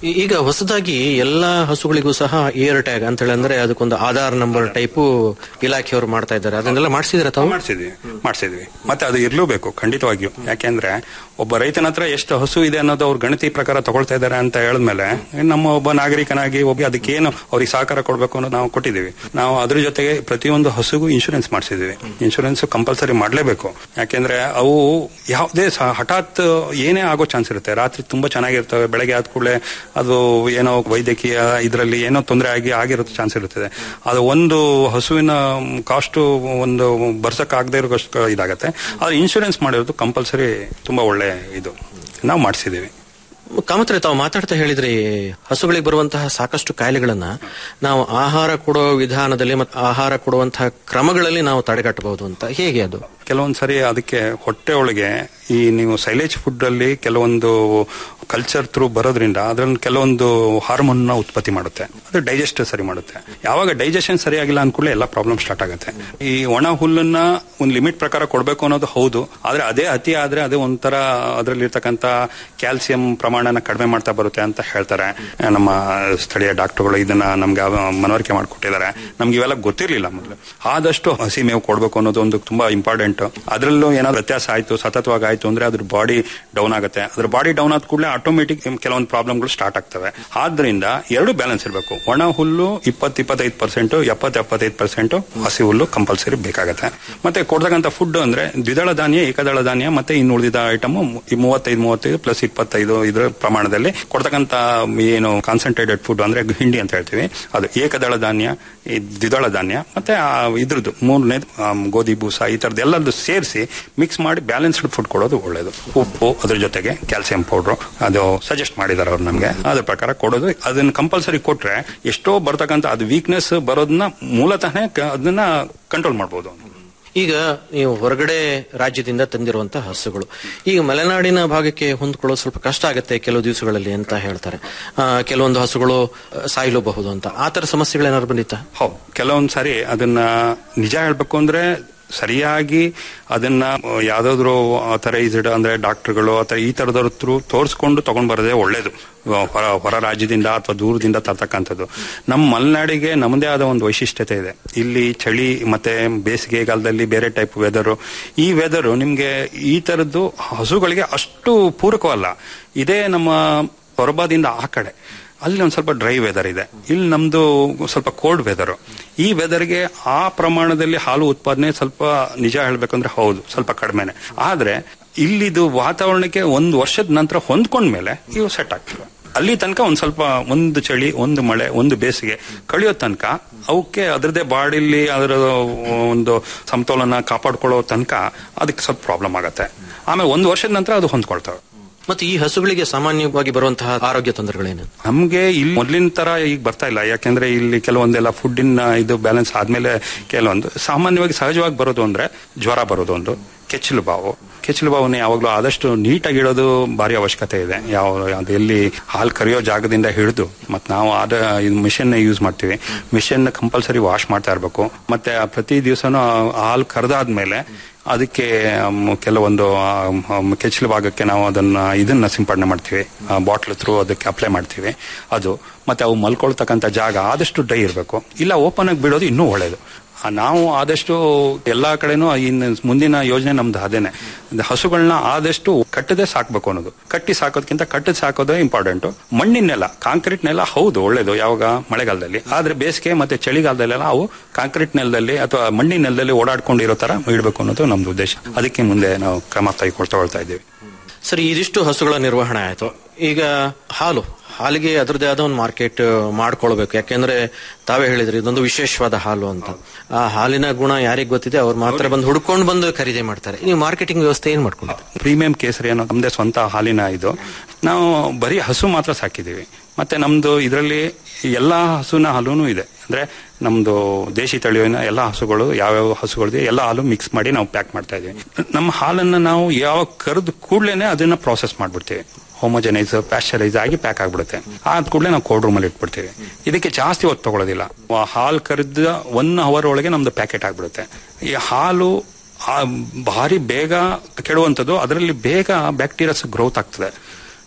ಈ- ಈಗ ಹೊಸದಾಗಿ ಎಲ್ಲಾ ಹಸುಗಳಿಗೂ ಸಹ ಏರ್ ಟ್ಯಾಗ್ ಅಂತ ಹೇಳಿ ಅಂದ್ರೆ ಅದಕ್ಕೊಂದು ಆಧಾರ್ ನಂಬರ್ ಟೈಪು ಇಲಾಖೆಯವರು ಮಾಡ್ತಾ ಇದ್ದಾರೆ ಅದನ್ನೆಲ್ಲ ಮಾಡಿಸಿದ್ರೆ ತಾವು ಮಾಡಿಸಿದ್ವಿ ಮಾಡಿಸಿದ್ವಿ ಮತ್ತೆ ಅದು ಇರ್ಲೂಬೇಕು ಖಂಡಿತವಾಗಿಯೂ ಯಾಕೆಂದ್ರೆ ಒಬ್ಬ ರೈತನ ಹತ್ರ ಎಷ್ಟು ಹಸು ಇದೆ ಅನ್ನೋದು ಅವ್ರ ಗಣತಿ ಪ್ರಕಾರ ತಗೊಳ್ತಾ ಇದ್ದಾರೆ ಅಂತ ಹೇಳಿದ್ಮೇಲೆ ನಮ್ಮ ಒಬ್ಬ ನಾಗರಿಕನಾಗಿ ಹೋಗಿ ಅದಕ್ಕೇನು ಅವ್ರಿಗೆ ಸಹಕಾರ ಕೊಡಬೇಕು ಅನ್ನೋದು ನಾವು ಕೊಟ್ಟಿದ್ದೀವಿ ನಾವು ಅದ್ರ ಜೊತೆಗೆ ಪ್ರತಿಯೊಂದು ಹಸುಗೂ ಇನ್ಶೂರೆನ್ಸ್ ಮಾಡಿಸಿದ್ವಿ ಇನ್ಶೂರೆನ್ಸ್ ಕಂಪಲ್ಸರಿ ಮಾಡಲೇಬೇಕು ಯಾಕೆಂದ್ರೆ ಅವು ಯಾವುದೇ ಸಹ ಹಠಾತ್ ಏನೇ ಆಗೋ ಚಾನ್ಸ್ ಇರುತ್ತೆ ರಾತ್ರಿ ತುಂಬಾ ಚೆನ್ನಾಗಿರ್ತವೆ ಬೆಳಗ್ಗೆ ಆದ ಕೂಡಲೇ ಅದು ಏನೋ ವೈದ್ಯಕೀಯ ಇದರಲ್ಲಿ ಏನೋ ತೊಂದರೆ ಆಗಿ ಆಗಿರೋ ಚಾನ್ಸ್ ಇರುತ್ತದೆ ಅದು ಒಂದು ಹಸುವಿನ ಕಾಸ್ಟ್ ಒಂದು ಬರ್ಸಕ್ ಆಗದೆ ಇರೋಷ್ಟು ಇದಾಗತ್ತೆ ಆದ್ರೆ ಇನ್ಶೂರೆನ್ಸ್ ಮಾಡಿರೋದು ಕಂಪಲ್ಸರಿ ತುಂಬಾ ಒಳ್ಳೆ ಇದು ನಾವು ಮಾಡಿಸಿದೀವಿ ಕಾಮತ್ರೆ ತಾವು ಮಾತಾಡ್ತಾ ಹೇಳಿದ್ರಿ ಹಸುಗಳಿಗೆ ಬರುವಂತಹ ಸಾಕಷ್ಟು ಕಾಯಿಲೆಗಳನ್ನ ನಾವು ಆಹಾರ ಕೊಡೋ ವಿಧಾನದಲ್ಲಿ ಮತ್ತು ಆಹಾರ ಕೊಡುವಂತಹ ಕ್ರಮಗಳಲ್ಲಿ ನಾವು ತಡೆಗಟ್ಟಬಹುದು ಅಂತ ಹೇಗೆ ಅದು ಕೆಲವೊಂದ್ ಸರಿ ಅದಕ್ಕೆ ಹೊಟ್ಟೆ ಒಳಗೆ ಈ ನೀವು ಸೈಲೇಜ್ ಫುಡ್ ಅಲ್ಲಿ ಕೆಲವೊಂದು ಕಲ್ಚರ್ ಥ್ರೂ ಬರೋದ್ರಿಂದ ಅದ್ರಲ್ಲಿ ಕೆಲವೊಂದು ಹಾರ್ಮೋನ್ ನ ಉತ್ಪತ್ತಿ ಮಾಡುತ್ತೆ ಅದು ಡೈಜೆಸ್ಟ್ ಸರಿ ಮಾಡುತ್ತೆ ಯಾವಾಗ ಡೈಜೆಷನ್ ಸರಿಯಾಗಿಲ್ಲ ಅನ್ಕೂಡಲೇ ಎಲ್ಲ ಪ್ರಾಬ್ಲಮ್ ಸ್ಟಾರ್ಟ್ ಆಗುತ್ತೆ ಈ ಒಣ ಹುಲ್ಲನ್ನ ಒಂದು ಲಿಮಿಟ್ ಪ್ರಕಾರ ಕೊಡಬೇಕು ಅನ್ನೋದು ಹೌದು ಆದ್ರೆ ಅದೇ ಅತಿ ಆದ್ರೆ ಅದೇ ಒಂಥರ ಅದರಲ್ಲಿ ಇರ್ತಕ್ಕಂಥ ಕ್ಯಾಲ್ಸಿಯಂ ಪ್ರಮಾಣನ ಕಡಿಮೆ ಮಾಡ್ತಾ ಬರುತ್ತೆ ಅಂತ ಹೇಳ್ತಾರೆ ನಮ್ಮ ಸ್ಥಳೀಯ ಡಾಕ್ಟರ್ಗಳು ಇದನ್ನ ನಮ್ಗೆ ಅವ- ಮನವರಿಕೆ ಮಾಡಿಕೊಟ್ಟಿದ್ದಾರೆ ನಮ್ಗೆ ಇವೆಲ್ಲ ಗೊತ್ತಿರ್ಲಿಲ್ಲ ಮೊದಲು ಆದಷ್ಟು ಹಸಿ ಮೇವು ಕೊಡಬೇಕು ಅನ್ನೋದು ಒಂದು ತುಂಬಾ ಇಂಪಾರ್ಟೆಂಟ್ ಅದರಲ್ಲೂ ಏನಾದ್ರು ವ್ಯತ್ಯಾಸ ಆಯ್ತು ಸತತವಾಗಿ ಆಯ್ತು ಅಂದ್ರೆ ಅದ್ರ ಬಾಡಿ ಡೌನ್ ಆಗುತ್ತೆ ಅದ್ರ ಬಾಡಿ ಡೌನ್ ಆದ ಕೂಡಲೇ ಆಟೋಮೆಟಿಕ್ ಕೆಲವೊಂದು ಪ್ರಾಬ್ಲಮ್ಗಳು ಸ್ಟಾರ್ಟ್ ಆಗ್ತವೆ ಆದ್ರಿಂದ ಎರಡು ಬ್ಯಾಲೆನ್ಸ್ ಇರಬೇಕು ಒಣ ಹುಲ್ಲು ಇಪ್ಪತ್ತು ಇಪ್ಪತ್ತೈದು ಪರ್ಸೆಂಟ್ ಎಪ್ಪತ್ತು ಎಪ್ಪತ್ತೈದು ಪರ್ಸೆಂಟ್ ಹಸಿ ಹುಲ್ಲು ಕಂಪಲ್ಸರಿ ಬೇಕಾಗತ್ತೆ ಮತ್ತೆ ಕೊಡ್ತಕ್ಕಂಥ ಫುಡ್ ಅಂದ್ರೆ ದ್ವಿದಳ ಧಾನ್ಯ ಏಕದಳ ಧಾನ್ಯ ಮತ್ತೆ ಇನ್ನು ಉಳಿದಿದ್ದ ಐಟಮ್ ಮೂವತ್ತೈದು ಮೂವತ್ತೈದು ಪ್ಲಸ್ ಇಪ್ಪತ್ತೈದು ಇದರ ಪ್ರಮಾಣದಲ್ಲಿ ಕೊಡ್ತಕ್ಕಂಥ ಏನು ಕಾನ್ಸಂಟ್ರೇಟೆಡ್ ಫುಡ್ ಅಂದ್ರೆ ಹಿಂಡಿ ಅಂತ ಹೇಳ್ತೀವಿ ಅದು ಏಕದಳ ಧಾನ್ಯ ಈ ದ್ವಿದಳ ಧಾನ್ಯ ಮತ್ತೆ ಆ ಇದ್ರದ್ದು ಮೂರನೇ ಗೋಧಿ ಬೂಸ ಈ ತರದ್ದು ಎಲ್ಲದ್ದು ಸೇರಿಸಿ ಮಿಕ್ಸ್ ಮಾಡಿ ಬ್ಯಾಲೆನ್ಸ್ಡ್ ಫುಡ್ ಕೊಡೋದು ಒಳ್ಳೇದು ಉಪ್ಪು ಅದ್ರ ಜೊತೆಗೆ ಕ್ಯಾಲ್ಸಿಯಂ ಪೌಡ್ರು ಅದು ಸಜೆಸ್ಟ್ ಮಾಡಿದ್ದಾರೆ ಅವ್ರು ನಮಗೆ ಅದ್ರ ಪ್ರಕಾರ ಕೊಡೋದು ಅದನ್ನ ಕಂಪಲ್ಸರಿ ಕೊಟ್ರೆ ಎಷ್ಟೋ ಬರ್ತಕ್ಕಂಥ ಅದು ವೀಕ್ನೆಸ್ ಬರೋದನ್ನ ಮೂಲತಃ ಕ- ಅದನ್ನ ಕಂಟ್ರೋಲ್ ಮಾಡ್ಬೋದು ಈಗ ನೀವು ಹೊರಗಡೆ ರಾಜ್ಯದಿಂದ ತಂದಿರುವಂತಹ ಹಸುಗಳು ಈಗ ಮಲೆನಾಡಿನ ಭಾಗಕ್ಕೆ ಹೊಂದ್ಕೊಳ್ಳೋದು ಸ್ವಲ್ಪ ಕಷ್ಟ ಆಗುತ್ತೆ ಕೆಲವು ದಿವಸಗಳಲ್ಲಿ ಅಂತ ಹೇಳ್ತಾರೆ ಆ, ಕೆಲವೊಂದು ಹಸುಗಳು ಆ, ಸಾಯಲೂಬಹುದು ಅಂತ ಆ ತರ ಸಮಸ್ಯೆಗಳೇನಾದ್ರು ಬಂದಿತ್ತಾ ಹೌದು ಕೆಲವೊಂದ್ ಸಾರಿ ಅದನ್ನ ನಿಜ ಹೇಳ್ಬೇಕು ಅಂದ್ರೆ ಸರಿಯಾಗಿ ಅದನ್ನ ಯಾವ್ದಾದ್ರು ಅಥರೈಸ್ಡ್ ಅಂದ್ರೆ ಡಾಕ್ಟರ್ಗಳು ಅಥವಾ ಈ ತರದವ್ರ ಥ್ರೂ ತೋರಿಸ್ಕೊಂಡು ತಗೊಂಡ್ ಬರೋದೇ ಒಳ್ಳೇದು ಹೊರ ಹೊರ ರಾಜ್ಯದಿಂದ ಅಥವಾ ದೂರದಿಂದ ತರ್ತಕ್ಕಂಥದ್ದು ನಮ್ಮ ಮಲೆನಾಡಿಗೆ ನಮ್ಮದೇ ಆದ ಒಂದು ವೈಶಿಷ್ಟ್ಯತೆ ಇದೆ ಇಲ್ಲಿ ಚಳಿ ಮತ್ತೆ ಬೇಸಿಗೆಗಾಲದಲ್ಲಿ ಬೇರೆ ಟೈಪ್ ವೆದರು ಈ ವೆದರು ನಿಮ್ಗೆ ಈ ತರದ್ದು ಹಸುಗಳಿಗೆ ಅಷ್ಟು ಪೂರಕವಲ್ಲ ಇದೇ ನಮ್ಮ ಹೊರಬಾದಿಂದ ಆ ಕಡೆ ಅಲ್ಲಿ ಒಂದ್ ಸ್ವಲ್ಪ ಡ್ರೈ ವೆದರ್ ಇದೆ ಇಲ್ಲಿ ನಮ್ದು ಸ್ವಲ್ಪ ಕೋಲ್ಡ್ ವೆದರ್ ಈ ವೆದರ್ಗೆ ಆ ಪ್ರಮಾಣದಲ್ಲಿ ಹಾಲು ಉತ್ಪಾದನೆ ಸ್ವಲ್ಪ ನಿಜ ಹೇಳ್ಬೇಕಂದ್ರೆ ಹೌದು ಸ್ವಲ್ಪ ಕಡಿಮೆನೆ ಆದ್ರೆ ಇಲ್ಲಿದು ವಾತಾವರಣಕ್ಕೆ ಒಂದು ವರ್ಷದ ನಂತರ ಹೊಂದ್ಕೊಂಡ್ಮೇಲೆ ಇವು ಸೆಟ್ ಆಗ್ತವೆ ಅಲ್ಲಿ ತನಕ ಒಂದ್ ಸ್ವಲ್ಪ ಒಂದು ಚಳಿ ಒಂದು ಮಳೆ ಒಂದು ಬೇಸಿಗೆ ಕಳಿಯೋ ತನಕ ಅವಕ್ಕೆ ಅದರದೇ ಬಾಡಿಲಿ ಅದರ ಒಂದು ಸಮತೋಲನ ಕಾಪಾಡ್ಕೊಳ್ಳೋ ತನಕ ಅದಕ್ಕೆ ಸ್ವಲ್ಪ ಪ್ರಾಬ್ಲಮ್ ಆಗತ್ತೆ ಆಮೇಲೆ ಒಂದು ವರ್ಷದ ನಂತರ ಅದು ಹೊಂದ್ಕೊಳ್ತವೆ ಮತ್ತೆ ಈ ಹಸುಗಳಿಗೆ ಸಾಮಾನ್ಯವಾಗಿ ಬರುವಂತಹ ಆರೋಗ್ಯ ತೊಂದರೆಗಳೇನು ನಮ್ಗೆ ಇಲ್ಲಿ ಮೊದ್ಲಿನ ತರ ಈಗ ಬರ್ತಾ ಇಲ್ಲ ಯಾಕೆಂದ್ರೆ ಇಲ್ಲಿ ಕೆಲವೊಂದೆಲ್ಲ ಫುಡ್ಡಿನ ಇದು ಬ್ಯಾಲೆನ್ಸ್ ಆದ್ಮೇಲೆ ಕೆಲವೊಂದು ಸಾಮಾನ್ಯವಾಗಿ ಸಹಜವಾಗಿ ಬರೋದು ಅಂದ್ರೆ ಜ್ವರ ಬರೋದು ಒಂದು ಕೆಚ್ಚಲು ಬಾವು ಕೆಚ್ಚಲು ಬಾವನ್ನ ಯಾವಾಗಲೂ ಆದಷ್ಟು ನೀಟಾಗಿ ಇಡೋದು ಭಾರಿ ಅವಶ್ಯಕತೆ ಇದೆ ಯಾವ ಅದು ಎಲ್ಲಿ ಹಾಲು ಕರಿಯೋ ಜಾಗದಿಂದ ಹಿಡಿದು ಮತ್ತೆ ನಾವು ಆದ ಇದು ಮಿಷನ್ ಯೂಸ್ ಮಾಡ್ತೀವಿ ಮಿಷನ್ ಕಂಪಲ್ಸರಿ ವಾಶ್ ಮಾಡ್ತಾ ಇರಬೇಕು ಮತ್ತೆ ಆ ಪ್ರತಿ ದಿವಸನೂ ಹಾಲು ಕರೆದಾದ್ಮೇಲೆ ಅದಕ್ಕೆ ಮ್, ಕೆಲವೊಂದು ಕೆಚ್ಚಲು ಭಾಗಕ್ಕೆ ನಾವು ಅದನ್ನ ಇದನ್ನ ಸಿಂಪಡಣೆ ಮಾಡ್ತೀವಿ ಬಾಟ್ಲ್ ಥ್ರೂ ಅದಕ್ಕೆ ಅಪ್ಲೈ ಮಾಡ್ತೀವಿ ಅದು ಮತ್ತೆ ಅವು ಮಲ್ಕೊಳ್ತಕ್ಕಂಥ ಜಾಗ ಆದಷ್ಟು ಡ್ರೈ ಇರಬೇಕು ಇಲ್ಲ ಓಪನ್ ಆಗಿ ಬಿಡೋದು ಇನ್ನೂ ಒಳ್ಳೇದು ಆ, ನಾವು ಆದಷ್ಟು ಎಲ್ಲಾ ಕಡೆನೂ ಇನ್ನು ಮುಂದಿನ ಯೋಜನೆ ನಮ್ದು ಅದೇನೆ ಹಸುಗಳನ್ನ ಆದಷ್ಟು ಕಟ್ಟದೆ ಸಾಕ್ಬೇಕು ಅನ್ನೋದು ಕಟ್ಟಿ ಸಾಕೋದಕ್ಕಿಂತ ಕಟ್ಟದ್ ಸಾಕೋದೇ ಇಂಪಾರ್ಟೆಂಟ್ ಮಣ್ಣಿನ ನೆಲ ಕಾಂಕ್ರೀಟ್ ನೆಲ ಹೌದು ಒಳ್ಳೇದು ಯಾವಾಗ ಮಳೆಗಾಲದಲ್ಲಿ ಆದ್ರೆ ಬೇಸಿಗೆ ಮತ್ತೆ ಚಳಿಗಾಲದಲ್ಲೆಲ್ಲ ಅವು ಕಾಂಕ್ರೀಟ್ ನೆಲದಲ್ಲಿ ಅಥವಾ ಮಣ್ಣಿನ ನೆಲದಲ್ಲಿ ಓಡಾಡ್ಕೊಂಡಿರೋ ತರ ಇಡಬೇಕು ಅನ್ನೋದು ನಮ್ದು ಉದ್ದೇಶ ಅದಕ್ಕೆ ಮುಂದೆ ನಾವು ಕ್ರಮ ಕೈಗೊಳ್ತಾ ಇದ್ದೀವಿ ಸರಿ ಇದಿಷ್ಟು ಹಸುಗಳ ನಿರ್ವಹಣೆ ಆಯ್ತು ಈಗ ಹಾಲು ಹಾಲಿಗೆ ಅದರದೇ ಆದ ಒಂದು ಮಾರ್ಕೆಟ್ ಮಾಡ್ಕೊಳ್ಬೇಕು ಯಾಕೆಂದ್ರೆ ತಾವೇ ಹೇಳಿದ್ರಿ ಇದೊಂದು ವಿಶೇಷವಾದ ಹಾಲು ಅಂತ ಆ ಹಾಲಿನ ಗುಣ ಯಾರಿಗ್ ಗೊತ್ತಿದೆ ಅವ್ರು ಮಾತ್ರ ಬಂದು ಹುಡ್ಕೊಂಡು ಬಂದು ಖರೀದಿ ಮಾಡ್ತಾರೆ ನೀವು ಮಾರ್ಕೆಟಿಂಗ್ ವ್ಯವಸ್ಥೆ ಏನ್ ಮಾಡ್ಕೊಂಡಿದ್ದೀರಿ ಪ್ರೀಮಿಯಂ ಕೇಸರಿ ಅನ್ನೋ ನಮ್ದೇ ಸ್ವಂತ ಹಾಲಿನ ಇದು ನಾವು ಬರೀ ಹಸು ಮಾತ್ರ ಸಾಕಿದೀವಿ ಮತ್ತೆ ನಮ್ದು ಇದರಲ್ಲಿ ಎಲ್ಲಾ ಹಸುನ ಹಾಲೂನು ಇದೆ ಅಂದ್ರೆ ನಮ್ದು ದೇಶಿ ತಳಿಯಿನ ಎಲ್ಲಾ ಹಸುಗಳು ಯಾವ್ಯಾವ ಹಸುಗಳಿದೆ ಎಲ್ಲ ಹಾಲು ಮಿಕ್ಸ್ ಮಾಡಿ ನಾವು ಪ್ಯಾಕ್ ಮಾಡ್ತಾ ಇದೀವಿ ನಮ್ಮ ಹಾಲನ್ನ ನಾವು ಯಾವ ಕರೆದು ಕೂಡ್ಲೇನೆ ಅದನ್ನ ಪ್ರಾಸೆಸ್ ಮಾಡ್ಬಿಡ್ತೀವಿ ಹೋಮೋಜನೈಸ್ ಪ್ಯಾಶ್ಚರೈಸ್ ಆಗಿ ಪ್ಯಾಕ್ ಆಗ್ಬಿಡುತ್ತೆ ಆದ ಕೂಡಲೇ ನಾವು ಕೋಲ್ಡ್ ರೂಮಲ್ಲಿ ಇಟ್ಬಿಡ್ತೀವಿ ಇದಕ್ಕೆ ಜಾಸ್ತಿ ಹೊತ್ತು ತಗೊಳ್ಳೋದಿಲ್ಲ ಆ ಹಾಲು ಕರೆದ ಒನ್ ಅವರ್ ಒಳಗೆ ನಮ್ದು ಪ್ಯಾಕೆಟ್ ಆಗ್ಬಿಡುತ್ತೆ ಈ ಹಾಲು ಆ ಭಾರಿ ಬೇಗ ಕೆಡುವಂಥದ್ದು ಅದರಲ್ಲಿ ಬೇಗ ಬ್ಯಾಕ್ಟೀರಿಯಾಸ್ ಗ್ರೋತ್ ಆಗ್ತದೆ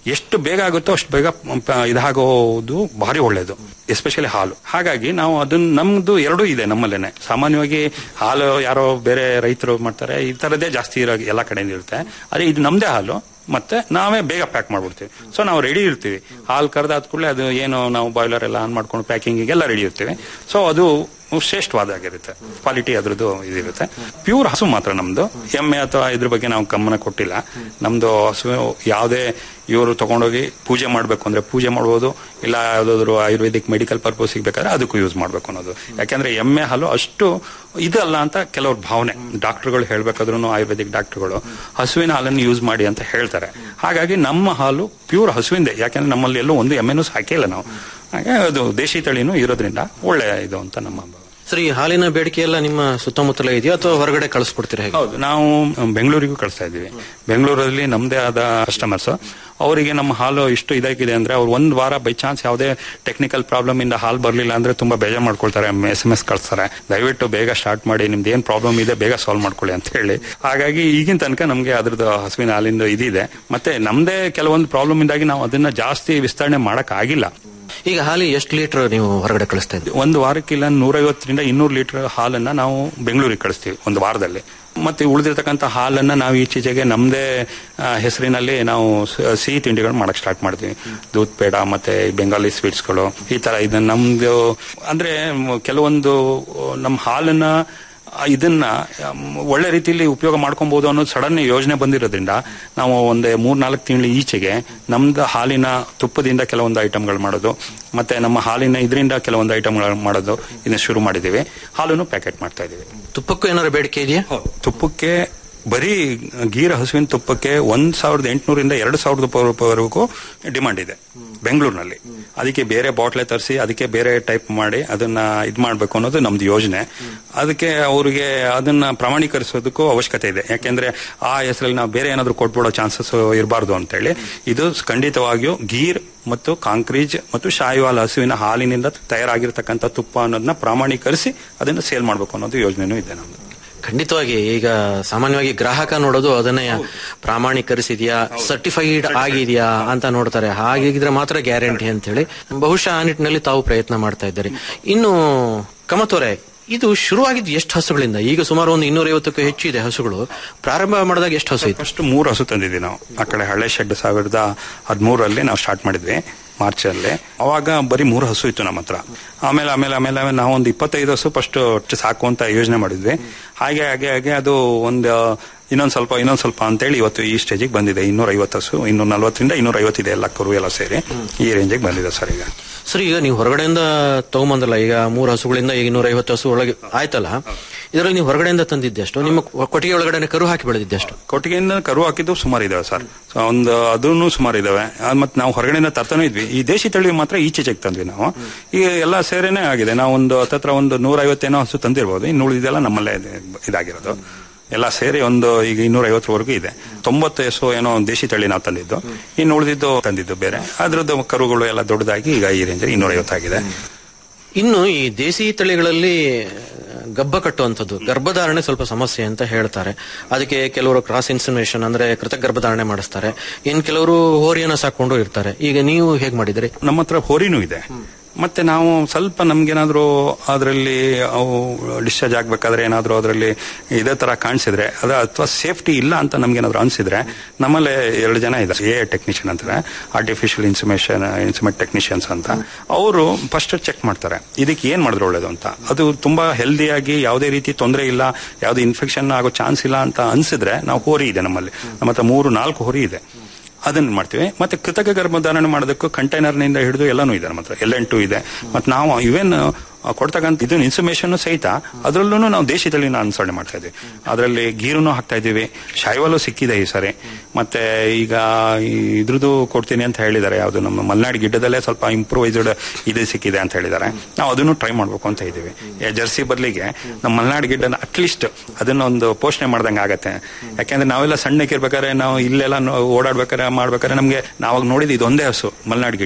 ಎಷ್ಟು ಬೇಗ ಆಗುತ್ತೋ ಅಷ್ಟು ಬೇಗ ಪ- ಇದಾಗೋದು ಭಾರಿ ಒಳ್ಳೇದು ಎಸ್ಪೆಷಲಿ ಹಾಲು ಹಾಗಾಗಿ ನಾವು ಅದನ್ನ ನಮ್ದು ಎರಡೂ ಇದೆ ನಮ್ಮಲ್ಲೇನೆ ಸಾಮಾನ್ಯವಾಗಿ ಹಾಲು ಯಾರೋ ಬೇರೆ ರೈತರು ಮಾಡ್ತಾರೆ ಈ ತರದೇ ಜಾಸ್ತಿ ಇರೋ ಎಲ್ಲ ಕಡೆಯಿಂದ ಇರುತ್ತೆ ಅದೇ ಇದು ನಮ್ದೇ ಹಾಲು ಮತ್ತೆ ನಾವೇ ಬೇಗ ಪ್ಯಾಕ್ ಮಾಡ್ಬಿಡ್ತೀವಿ ಸೊ ನಾವು ರೆಡಿ ಇರ್ತೀವಿ ಹಾಲು ಕರೆದಾದ ಕೂಡಲೇ ಅದು ಏನು ನಾವು ಬಾಯ್ಲರ್ ಎಲ್ಲ ಆನ್ ಮಾಡ್ಕೊಂಡು ಪ್ಯಾಕಿಂಗಿಗೆಲ್ಲ ರೆಡಿ ಇರ್ತೀವಿ ಸೊ ಅದು ಶ್ರೇಷ್ಠವಾದಾಗಿರುತ್ತೆ ಕ್ವಾಲಿಟಿ ಅದ್ರದ್ದು ಇದಿರುತ್ತೆ ಪ್ಯೂರ್ ಹಸು ಮಾತ್ರ ನಮ್ದು ಎಮ್ಮೆ ಅಥವಾ ಇದ್ರ ಬಗ್ಗೆ ನಾವು ಗಮನ ಕೊಟ್ಟಿಲ್ಲ ನಮ್ದು ಹಸು ಯಾವುದೇ ಇವರು ತಗೊಂಡೋಗಿ ಪೂಜೆ ಮಾಡಬೇಕು ಅಂದ್ರೆ ಪೂಜೆ ಮಾಡ್ಬೋದು ಇಲ್ಲ ಯಾವ್ದಾದ್ರು ಆಯುರ್ವೇದಿಕ್ ಮೆಡಿಕಲ್ ಪರ್ಪಸ್ ಬೇಕಾದ್ರೆ ಅದಕ್ಕೂ ಯೂಸ್ ಮಾಡ್ಬೇಕು ಅನ್ನೋದು ಯಾಕಂದ್ರೆ ಎಮ್ಮೆ ಹಾಲು ಅಷ್ಟು ಇದಲ್ಲ ಅಂತ ಕೆಲವ್ರ ಭಾವನೆ ಡಾಕ್ಟರ್ಗಳು ಹೇಳ್ಬೇಕಾದ್ರೂ ಆಯುರ್ವೇದಿಕ್ ಡಾಕ್ಟರ್ಗಳು ಹಸುವಿನ ಹಾಲನ್ನು ಯೂಸ್ ಮಾಡಿ ಅಂತ ಹೇಳ್ತಾರೆ ಹಾಗಾಗಿ ನಮ್ಮ ಹಾಲು ಪ್ಯೂರ್ ಹಸುವಿಂದೆ ಯಾಕಂದ್ರೆ ನಮ್ಮಲ್ಲಿ ಎಲ್ಲೂ ಒಂದು ಎಮ್ಮೆನೂ ಸಾಕಿಲ್ಲ ನಾವು ಹಾಗೆ ಅದು ದೇಶಿ ತಳಿನೂ ಇರೋದ್ರಿಂದ ಒಳ್ಳೆ ಇದು ಅಂತ ನಮ್ಮ ಭಾವ. ಸರಿ ಈ ಹಾಲಿನ ಬೇಡಿಕೆ ಎಲ್ಲ ನಿಮ್ಮ ಸುತ್ತಮುತ್ತಲೇ ಇದೆಯಾ ಅಥವಾ ಹೊರಗಡೆ ಕಳಿಸ್ಕೊಡ್ತೀರಾ ಹೇಗೆ ಹೌದು ನಾವು ಬೆಂಗಳೂರಿಗೂ ಕಳಿಸ್ತಾ ಇದ್ದೀವಿ ಬೆಂಗಳೂರಲ್ಲಿ ನಮ್ದೇ ಆದ ಕಸ್ಟಮರ್ಸ್ ಅವರಿಗೆ ನಮ್ಮ ಹಾಲು ಇಷ್ಟು ಇದಾಗಿದೆ ಅಂದ್ರೆ ಅವ್ರು ಒಂದ್ ವಾರ ಬೈ ಚಾನ್ಸ್ ಯಾವುದೇ ಟೆಕ್ನಿಕಲ್ ಪ್ರಾಬ್ಲಮ್ ಇಂದ ಹಾಲು ಬರಲಿಲ್ಲ ಅಂದ್ರೆ ತುಂಬಾ ಬೇಜಾರ್ ಮಾಡ್ಕೊಳ್ತಾರೆ ಎಸ್ ಎಂ ಎಸ್ ಕಳಿಸ್ತಾರೆ ದಯವಿಟ್ಟು ಬೇಗ ಸ್ಟಾರ್ಟ್ ಮಾಡಿ ನಿಮ್ದು ಏನ್ ಪ್ರಾಬ್ಲಮ್ ಇದೆ ಬೇಗ ಸಾಲ್ವ್ ಮಾಡ್ಕೊಳ್ಳಿ ಅಂತ ಹೇಳಿ ಹಾಗಾಗಿ ಈಗಿನ ತನಕ ನಮಗೆ ಅದ್ರದ್ದು ಹಸುವಿನ ಹಾಲಿಂದ ಇದಿದೆ ಮತ್ತೆ ನಮ್ದೇ ಕೆಲವೊಂದು ಪ್ರಾಬ್ಲಮ್ ಇಂದಾಗಿ ನಾವು ಅದನ್ನ ಜಾಸ್ತಿ ವಿಸ್ತರಣೆ ಮಾಡಕ್ ಆಗಿಲ್ಲ ಈಗ ಹಾಲಿ ಎಷ್ಟು ಲೀಟರ್ ನೀವು ಹೊರಗಡೆ ಕಳಿಸ್ತಾ ಇದ್ದೀವಿ ಒಂದು ವಾರಕ್ಕಿಲ್ಲ ನೂರೈವತ್ತರಿಂದ ಇನ್ನೂರು ಲೀಟರ್ ಹಾಲನ್ನ ನಾವು ಬೆಂಗಳೂರಿಗೆ ಕಳಿಸ್ತೀವಿ ಒಂದು ವಾರದಲ್ಲಿ ಮತ್ತೆ ಉಳಿದಿರ್ತಕ್ಕಂಥ ಹಾಲನ್ನ ನಾವು ಈಚೆಗೆ ನಮ್ಮದೇ ಹೆಸರಿನಲ್ಲಿ ನಾವು ಸ- ಸಿಹಿ ತಿಂಡಿಗಳು ಮಾಡಕ್ ಸ್ಟಾರ್ಟ್ ಮಾಡ್ತೀವಿ ದೂದ್ ಪೇಡ ಮತ್ತೆ ಬೆಂಗಾಲಿ ಸ್ವೀಟ್ಸ್ಗಳು ಈ ತರ ಇದನ್ನ ನಮ್ದು ಅಂದ್ರೆ ಮ್, ಕೆಲವೊಂದು ನಮ್ಮ ಹಾಲನ್ನ ಆ, ಇದನ್ನ ಮ್, ಒಳ್ಳೆ ರೀತಿಯಲ್ಲಿ ಉಪಯೋಗ ಮಾಡ್ಕೊಬಹುದು ಅನ್ನೋ ಸಡನ್ ಯೋಜನೆ ಬಂದಿರೋದ್ರಿಂದ ನಾವು ಒಂದು ಮೂರ್ ನಾಲ್ಕು ತಿಂಗಳು ಈಚೆಗೆ ನಮ್ದು ಹಾಲಿನ ತುಪ್ಪದಿಂದ ಕೆಲವೊಂದು ಐಟಮ್ಗಳು ಮಾಡೋದು ಮತ್ತೆ ನಮ್ಮ ಹಾಲಿನ ಇದರಿಂದ ಕೆಲವೊಂದು ಐಟಮ್ಗಳು ಮಾಡೋದು ಇದನ್ನ ಶುರು ಮಾಡಿದ್ದೀವಿ ಹಾಲನ್ನು ಪ್ಯಾಕೆಟ್ ಮಾಡ್ತಾ ಇದೀವಿ ತುಪ್ಪಕ್ಕೂ ಏನಾದ್ರು ಬೇಡಿಕೆ ಇದೆಯಾ ತುಪ್ಪಕ್ಕೆ ಬರೀ ಗೀರ ಹಸುವಿನ ತುಪ್ಪಕ್ಕೆ ಒಂದ್ ಸಾವಿರದ ಎಂಟುನೂರಿಂದ ಎರಡು ಸಾವಿರದ ರೂಪಾಯಿವರೆಗೂ ಡಿಮಾಂಡ್ ಇದೆ ಬೆಂಗಳೂರಿನಲ್ಲಿ ಅದಕ್ಕೆ ಬೇರೆ ಬಾಟ್ಲೆ ತರಿಸಿ ಅದಕ್ಕೆ ಬೇರೆ ಟೈಪ್ ಮಾಡಿ ಅದನ್ನ ಇದ್ ಮಾಡ್ಬೇಕು ಅನ್ನೋದು ನಮ್ದು ಯೋಜನೆ ಅದಕ್ಕೆ ಅವರಿಗೆ ಅದನ್ನ ಪ್ರಮಾಣೀಕರಿಸೋದಕ್ಕೂ ಅವಶ್ಯಕತೆ ಇದೆ ಯಾಕೆಂದ್ರೆ ಆ ಹೆಸರಲ್ಲಿ ನಾವು ಬೇರೆ ಏನಾದ್ರು ಕೊಟ್ಬಿಡೋ ಚಾನ್ಸಸ್ ಇರಬಾರ್ದು ಅಂತೇಳಿ ಇದು ಖಂಡಿತವಾಗಿಯೂ ಗೀರ್ ಮತ್ತು ಕಾಂಕ್ರೀಜ್ ಮತ್ತು ಶಾಯಿವಾಲ್ ಹಸುವಿನ ಹಾಲಿನಿಂದ ತಯಾರಾಗಿರ್ತಕ್ಕಂಥ ತುಪ್ಪ ಅನ್ನೋದನ್ನ ಪ್ರಮಾಣೀಕರಿಸಿ ಅದನ್ನ ಸೇಲ್ ಮಾಡ್ಬೇಕು ಅನ್ನೋದು ಯೋಜನೆನೂ ಇದೆ ನಮ್ದು ಖಂಡಿತವಾಗಿ ಈಗ ಸಾಮಾನ್ಯವಾಗಿ ಗ್ರಾಹಕ ನೋಡೋದು ಅದನ್ನೇ ಪ್ರಾಮಾಣೀಕರಿಸಿದ್ಯಾ ಸರ್ಟಿಫೈಡ್ ಆಗಿದೆಯಾ ಅಂತ ನೋಡ್ತಾರೆ ಹಾಗಿದ್ರೆ ಮಾತ್ರ ಗ್ಯಾರಂಟಿ ಅಂತ ಹೇಳಿ ಬಹುಶಃ ಆ ನಿಟ್ಟಿನಲ್ಲಿ ತಾವು ಪ್ರಯತ್ನ ಮಾಡ್ತಾ ಇದ್ದಾರೆ ಇನ್ನು ಕಮತೋರೆ ಇದು ಶುರುವಾಗಿದ್ದು ಎಷ್ಟು ಹಸುಗಳಿಂದ ಈಗ ಸುಮಾರು ಒಂದು ಇನ್ನೂರೈವತ್ತಕ್ಕೂ ಹೆಚ್ಚು ಇದೆ ಹಸುಗಳು ಪ್ರಾರಂಭ ಮಾಡಿದಾಗ ಎಷ್ಟು ಹಸು ಇತ್ತು ಫಸ್ಟ್ ಮೂರು ಹಸು ತಂದಿದ್ವಿ ನಾವು ಆ ಕಡೆ ಹಳೆ ಶೆಡ್ ಸಾವಿರದ ಹದಿಮೂರರಲ್ಲಿ ನಾವು ಸ್ಟಾರ್ಟ್ ಮಾಡಿದ್ವಿ ಮಾರ್ಚ್ ಅಲ್ಲಿ ಅವಾಗ ಬರೀ ಮೂರು ಹಸು ಇತ್ತು ನಮ್ಮ ಹತ್ರ ಆಮೇಲೆ ಆಮೇಲೆ ಆಮೇಲೆ ಆಮೇಲೆ ನಾವು ಒಂದು ಇಪ್ಪತ್ತೈದು ಹಸು ಫಸ್ಟ್ ಸಾಕು ಅಂತ ಯೋಜನೆ ಮಾಡಿದ್ವಿ ಹಾಗೆ ಹಾಗೆ ಹಾಗೆ ಅದು ಒಂದು ಇನ್ನೊಂದ್ ಸ್ವಲ್ಪ ಇನ್ನೊಂದ್ ಸ್ವಲ್ಪ ಅಂತೇಳಿ ಇವತ್ತು ಈ ಸ್ಟೇಜಿಗೆ ಬಂದಿದೆ ಇನ್ನೂರ ಐವತ್ತು ಹಸು ಇನ್ನೂರ ನಲ್ವತ್ತರಿಂದ ಇನ್ನೂರ ಐವತ್ತಿದೆ ಎಲ್ಲ ಕರು ಎಲ್ಲ ಸೇರಿ ಈ ರೇಂಜಿಗೆ ಬಂದಿದೆ ಸರ್ ಈಗ ಸರ್ ಈಗ ನೀವು ಹೊರಗಡೆಯಿಂದ ತಗೊಂಬಂದಲ್ಲ ಈಗ ಮೂರು ಹಸುಗಳಿಂದ ಈಗ ಇನ್ನೂರ ಐವತ್ತು ಹಸು ಒಳಗೆ ಆಯ್ತಲ್ಲ ಇದರಲ್ಲಿ ನೀವು ಹೊರಗಡೆಯಿಂದ ತಂದಿದ್ದೆ ಅಷ್ಟು ನಿಮ್ಮ ಕೊಟ್ಟಿಗೆ ಒಳಗಡೆ ಕರು ಹಾಕಿ ಬೆಳೆದಿದ್ದೆ ಅಷ್ಟು ಕೊಟ್ಟಿಗೆಯಿಂದ ಕರು ಹಾಕಿದ್ದು ಸುಮಾರು ಇದಾವೆ ಸರ್ ಸೊ ಒಂದು ಅದನ್ನು ಸುಮಾರು ಇದಾವೆ ಮತ್ತೆ ನಾವು ಹೊರಗಡೆಯಿಂದ ತರ್ತಾನೆ ಇದ್ವಿ ಈ ದೇಶಿ ತಳಿ ಮಾತ್ರ ಈಚೆಗೆ ತಂದ್ವಿ ನಾವು ಈಗ ಎಲ್ಲ ಸೇರೇನೆ ಆಗಿದೆ ನಾವು ಒಂದು ಹತ್ತತ್ರ ಒಂದು ನೂರ ಐವತ್ತೇನೋ ಹಸು ತಂದಿರ್ಬೋದು ಇನ್ನು ಉಳಿದೆಲ್ಲ ನಮ್ಮಲ್ಲೇ ಇದೆ- ಇದಾಗಿರೋದು ಎಲ್ಲ ಸೇರಿ ಒಂದು ಈಗ ಇನ್ನೂರ ಐವತ್ತರವರೆಗೂ ಇದೆ ತೊಂಬತ್ತು ಎಸು ಏನೋ ಒಂದು ದೇಶಿ ತಳಿ ನಾವು ತಂದಿದ್ದು ಇನ್ನು ಉಳಿದಿದ್ದು ತಂದಿದ್ದು ಬೇರೆ ಅದ್ರದ್ದು ಕರುಗಳು ಎಲ್ಲ ದೊಡ್ಡದಾಗಿ ಈಗ ಈ ರೇಂಜ್ ಇನ್ನೂರ ಐವತ್ತಾಗಿದೆ ಇನ್ನು ಈ ದೇಸಿ ತಳಿಗಳಲ್ಲಿ ಗಬ್ಬ ಕಟ್ಟುವಂಥದ್ದು ಗರ್ಭಧಾರಣೆ ಸ್ವಲ್ಪ ಸಮಸ್ಯೆ ಅಂತ ಹೇಳ್ತಾರೆ ಅದಕ್ಕೆ ಕೆಲವರು ಕ್ರಾಸ್ ಇನ್ಸಿನೇಷನ್ ಅಂದ್ರೆ ಕೃತಕ ಗರ್ಭಧಾರಣೆ ಮಾಡಿಸ್ತಾರೆ ಇನ್ ಕೆಲವರು ಹೋರಿಯನ್ನ ಸಾಕೊಂಡು ಇರ್ತಾರೆ ಈಗ ನೀವು ಹೇಗ್ ಮಾಡಿದ್ರಿ ನಮ್ಮ ಹತ್ರ ಹೋರಿನೂ ಇದೆ ಮತ್ತೆ ನಾವು ಸ್ವಲ್ಪ ನಮ್ಗೇನಾದ್ರೂ ಅದರಲ್ಲಿ ಅವು ಡಿಸ್ಚಾರ್ಜ್ ಆಗ್ಬೇಕಾದ್ರೆ ಏನಾದ್ರೂ ಅದರಲ್ಲಿ ಇದೇ ತರ ಕಾಣಿಸಿದ್ರೆ ಅದ ಅಥವಾ ಸೇಫ್ಟಿ ಇಲ್ಲ ಅಂತ ನಮ್ಗೇನಾದ್ರೂ ಅನ್ಸಿದ್ರೆ ನಮ್ಮಲ್ಲಿ ಎರಡು ಜನ ಇದ್ದಾರೆ ಎ ಟೆಕ್ನಿಷಿಯನ್ ಅಂತಾರೆ ಆರ್ಟಿಫಿಷಿಯಲ್ ಇನ್ಸುಮೇಷನ್ ಇನ್ಸುಮೇಟ್ ಟೆಕ್ನಿಷಿಯನ್ಸ್ ಅಂತ ಅವರು ಫಸ್ಟ್ ಚೆಕ್ ಮಾಡ್ತಾರೆ ಇದಕ್ಕೆ ಏನ್ ಮಾಡಿದ್ರೆ ಒಳ್ಳೇದು ಅಂತ ಅದು ತುಂಬಾ ಹೆಲ್ದಿಯಾಗಿ ಯಾವುದೇ ರೀತಿ ತೊಂದರೆ ಇಲ್ಲ ಯಾವುದೇ ಇನ್ಫೆಕ್ಷನ್ ಆಗೋ ಚಾನ್ಸ್ ಇಲ್ಲ ಅಂತ ಅನ್ಸಿದ್ರೆ ನಾವು ಹೋರಿ ಇದೆ ನಮ್ಮಲ್ಲಿ ನಮ್ಮ ಹತ್ರ ಮೂರು ನಾಲ್ಕು ಹೋರಿ ಇದೆ ಅದನ್ನ ಮಾಡ್ತೀವಿ ಮತ್ತೆ ಕೃತಕ ಗರ್ಭಧಾರಣೆ ಮಾಡೋದಕ್ಕೂ ಕಂಟೈನರ್ ನಿಂದ ಹಿಡಿದು ಎಲ್ಲಾನು ಇದೆ ನಮ್ಮ ಹತ್ರ ಎಲ್ ಎನ್ ಟು ಇದೆ ಮತ್ತೆ ನಾವು ಇವೇನ್ ಕೊಡ್ತಕ್ಕಂಥ ಇದು ಇನ್ಸುಮೇಷನ್ ಸಹಿತ ಅದರಲ್ಲೂ ನಾವು ದೇಶಿ ತಳಿನ ಅನುಸರಣೆ ಮಾಡ್ತಾ ಇದೀವಿ ಅದರಲ್ಲಿ ಗೀರುನು ಹಾಕ್ತಾ ಇದೀವಿ ಶಾಯ್ವಾಲು ಸಿಕ್ಕಿದೆ ಈ ಸಾರಿ ಮತ್ತೆ ಈಗ ಈ ಇದ್ರದ್ದು ಕೊಡ್ತೀನಿ ಅಂತ ಹೇಳಿದ್ದಾರೆ ಯಾವುದು ನಮ್ಮ ಮಲೆನಾಡು ಗಿಡ್ಡದಲ್ಲೇ ಸ್ವಲ್ಪ ಇಂಪ್ರೂವೈಸ್ಡ್ ಇದು ಸಿಕ್ಕಿದೆ ಅಂತ ಹೇಳಿದ್ದಾರೆ ನಾವು ಅದನ್ನು ಟ್ರೈ ಮಾಡ್ಬೇಕು ಅಂತ ಇದೀವಿ ಈ ಜರ್ಸಿ ಬದಲಿಗೆ ನಮ್ಮ ಮಲೆನಾಡು ಗಿಡ್ಡನ ಅಟ್ಲೀಸ್ಟ್ ಅದನ್ನ ಒಂದು ಪೋಷಣೆ ಮಾಡ್ದಂಗೆ ಆಗತ್ತೆ ಯಾಕೆಂದ್ರೆ ನಾವೆಲ್ಲ ಸಣ್ಣಕ್ಕಿರ್ಬೇಕಾದ್ರೆ ನಾವು ಇಲ್ಲೆಲ್ಲ ನೋ- ಓಡಾಡ್ಬೇಕಾದ್ರೆ ಮಾಡ್ಬೇಕಾದ್ರೆ ನಮ್ಗೆ ನಾವಾಗ ನೋಡಿದ ಇದೊಂದೇ ಹಸು ಮಲೆನಾಡು ಗಿಡ್ಡ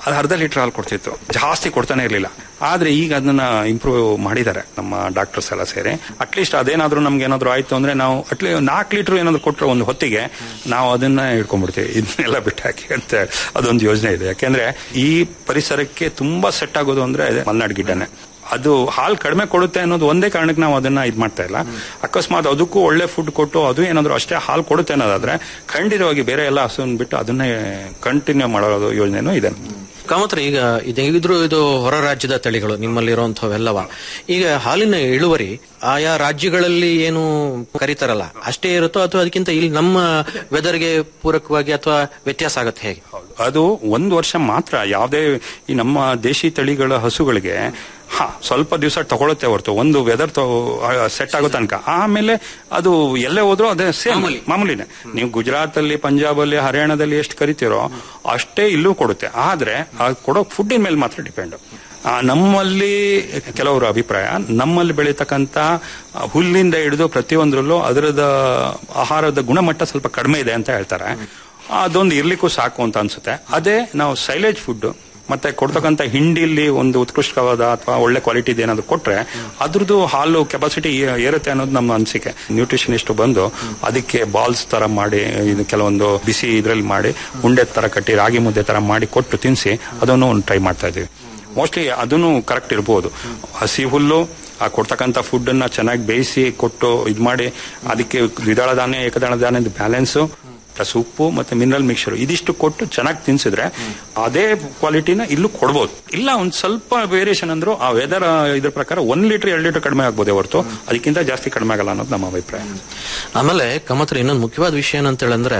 ಅದು ಅರ್ಧ ಲೀಟರ್ ಹಾಲು ಕೊಡ್ತಿತ್ತು ಜಾಸ್ತಿ ಕೊಡ್ತಾನೆ ಇರಲಿಲ್ಲ ಆದ್ರೆ ಈಗ ಅದನ್ನ ಇಂಪ್ರೂವ್ ಮಾಡಿದ್ದಾರೆ ನಮ್ಮ ಡಾಕ್ಟರ್ಸ್ ಎಲ್ಲ ಸೇರಿ ಅಟ್ಲೀಸ್ಟ್ ಅದೇನಾದ್ರೂ ನಮ್ಗೆ ಏನಾದ್ರು ಆಯ್ತು ಅಂದ್ರೆ ನಾವು ಅಟ್ಲೀ ನಾಲ್ಕು ಲೀಟರ್ ಏನಾದ್ರು ಕೊಟ್ಟರೆ ಒಂದು ಹೊತ್ತಿಗೆ ನಾವು ಅದನ್ನ ಹಿಡ್ಕೊಂಡ್ಬಿಡ್ತೀವಿ ಇದನ್ನೆಲ್ಲ ಬಿಟ್ಟು ಹಾಕಿ ಅಂತ ಅದೊಂದು ಯೋಜನೆ ಇದೆ ಯಾಕೆಂದ್ರೆ ಈ ಪರಿಸರಕ್ಕೆ ತುಂಬಾ ಸೆಟ್ ಆಗೋದು ಅಂದ್ರೆ ಮಲ್ನಾಡ್ ಗಿಡ್ಡನೆ ಅದು ಹಾಲು ಕಡಿಮೆ ಕೊಡುತ್ತೆ ಅನ್ನೋದು ಒಂದೇ ಕಾರಣಕ್ಕೆ ನಾವು ಅದನ್ನ ಇದು ಮಾಡ್ತಾ ಇಲ್ಲ ಅಕಸ್ಮಾತ್ ಅದಕ್ಕೂ ಒಳ್ಳೆ ಫುಡ್ ಕೊಟ್ಟು ಅದು ಏನಾದ್ರು ಅಷ್ಟೇ ಹಾಲು ಕೊಡುತ್ತೆ ಅನ್ನೋದಾದ್ರೆ ಖಂಡಿತವಾಗಿ ಬೇರೆ ಎಲ್ಲ ಹಸುವನ್ನು ಬಿಟ್ಟು ಅದನ್ನೇ ಕಂಟಿನ್ಯೂ ಮಾಡೋದು ಯೋಜನೆನೂ ಇದೆ ಕಾಮತ್ರ ಈಗ ಇದಿದ್ರು ಇದು ಹೊರ ರಾಜ್ಯದ ತಳಿಗಳು ನಿಮ್ಮಲ್ಲಿರುವಂತವೆಲ್ಲವ ಈಗ ಹಾಲಿನ ಇಳುವರಿ ಆಯಾ ರಾಜ್ಯಗಳಲ್ಲಿ ಏನು ಕರೀತಾರಲ್ಲ ಅಷ್ಟೇ ಇರುತ್ತೋ ಅಥವಾ ಅದಕ್ಕಿಂತ ಇಲ್ಲಿ ನಮ್ಮ ವೆದರ್ಗೆ ಪೂರಕವಾಗಿ ಅಥವಾ ವ್ಯತ್ಯಾಸ ಆಗುತ್ತೆ ಹೇಗೆ ಅದು ಒಂದು ವರ್ಷ ಮಾತ್ರ ಯಾವುದೇ ಈ ನಮ್ಮ ದೇಶಿ ತಳಿಗಳ ಹಸುಗಳಿಗೆ ಹಾ ಸ್ವಲ್ಪ ದಿವಸ ತಗೊಳುತ್ತೆ ಹೊರತು ಒಂದು ವೆದರ್ ಸೆಟ್ ಆಗೋ ತನಕ ಆಮೇಲೆ ಅದು ಎಲ್ಲೇ ಹೋದ್ರೂ ಅದೇ ಸೇಮ್ ಮಾಮೂಲಿನೇ ನೀವು ಗುಜರಾತ್ ಅಲ್ಲಿ ಪಂಜಾಬ್ ಅಲ್ಲಿ ಹರಿಯಾಣದಲ್ಲಿ ಎಷ್ಟು ಕರಿತೀರೋ ಅಷ್ಟೇ ಇಲ್ಲೂ ಕೊಡುತ್ತೆ ಆದ್ರೆ ಆ ಕೊಡೋ ಫುಡ್ಡಿನ ಮೇಲೆ ಮಾತ್ರ ಡಿಪೆಂಡ್ ನಮ್ಮಲ್ಲಿ ಕೆಲವರ ಅಭಿಪ್ರಾಯ ನಮ್ಮಲ್ಲಿ ಬೆಳೀತಕ್ಕಂತ ಹುಲ್ಲಿಂದ ಹಿಡಿದು ಪ್ರತಿಯೊಂದರಲ್ಲೂ ಅದರದ ಆಹಾರದ ಗುಣಮಟ್ಟ ಸ್ವಲ್ಪ ಕಡಿಮೆ ಇದೆ ಅಂತ ಹೇಳ್ತಾರೆ ಅದೊಂದು ಇರ್ಲಿಕ್ಕೂ ಸಾಕು ಅಂತ ಅನ್ಸುತ್ತೆ ಅದೇ ನಾವು ಸೈಲೇಜ್ ಫುಡ್ ಮತ್ತೆ ಕೊಡ್ತಕ್ಕಂಥ ಹಿಂಡಿಲಿ ಒಂದು ಉತ್ಕೃಷ್ಟವಾದ ಅಥವಾ ಒಳ್ಳೆ ಕ್ವಾಲಿಟಿ ಏನಾದ್ರು ಕೊಟ್ರೆ ಅದ್ರದ್ದು ಹಾಲು ಕೆಪಾಸಿಟಿ ಏರುತ್ತೆ ಅನ್ನೋದು ನಮ್ಮ ಅನಿಸಿಕೆ ನ್ಯೂಟ್ರಿಷನಿಸ್ಟ್ ಬಂದು ಅದಕ್ಕೆ ಬಾಲ್ಸ್ ತರ ಮಾಡಿ ಇದು ಕೆಲವೊಂದು ಬಿಸಿ ಇದ್ರಲ್ಲಿ ಮಾಡಿ ಉಂಡೆ ತರ ಕಟ್ಟಿ ರಾಗಿ ಮುದ್ದೆ ತರ ಮಾಡಿ ಕೊಟ್ಟು ತಿನ್ಸಿ ಅದನ್ನು ಟ್ರೈ ಮಾಡ್ತಾ ಇದೀವಿ ಮೋಸ್ಟ್ಲಿ ಅದನ್ನು ಕರೆಕ್ಟ್ ಇರ್ಬೋದು ಹಸಿ ಹುಲ್ಲು ಆ ಕೊಡ್ತಕ್ಕಂಥ ಫುಡ್ ಅನ್ನ ಚೆನ್ನಾಗಿ ಬೇಯಿಸಿ ಕೊಟ್ಟು ಇದು ಮಾಡಿ ಅದಕ್ಕೆ ದ್ವಿದಳ ಧಾನ್ಯ ಏಕದಳ ಧಾನ್ಯದ ಬ್ಯಾಲೆನ್ಸು ಪ್ಲಸ್ ಉಪ್ಪು ಮತ್ತೆ ಮಿನರಲ್ ಮಿಕ್ಸರ್ ಇದಿಷ್ಟು ಕೊಟ್ಟು ಚೆನ್ನಾಗಿ ತಿನ್ಸಿದ್ರೆ ಅದೇ ಕ್ವಾಲಿಟಿನ ಇಲ್ಲೂ ಕೊಡ್ಬೋದು ಇಲ್ಲ ಒಂದ್ ಸ್ವಲ್ಪ ವೇರಿಯೇಷನ್ ಅಂದ್ರು ಆ ವೆದರ್ ಇದ್ರ ಪ್ರಕಾರ ಒಂದ್ ಲೀಟರ್ ಎರಡು ಲೀಟರ್ ಕಡಿಮೆ ಆಗ್ಬೋದೇ ಹೊರತು ಅದಕ್ಕಿಂತ ಜಾಸ್ತಿ ಕಡಿಮೆ ಆಗಲ್ಲ ಅನ್ನೋದು ನಮ್ಮ ಅಭಿಪ್ರಾಯ ಆಮೇಲೆ ಕಮತ್ರ ಇನ್ನೊಂದು ಮುಖ್ಯವಾದ ವಿಷಯ ಏನಂತ ಹೇಳಂದ್ರೆ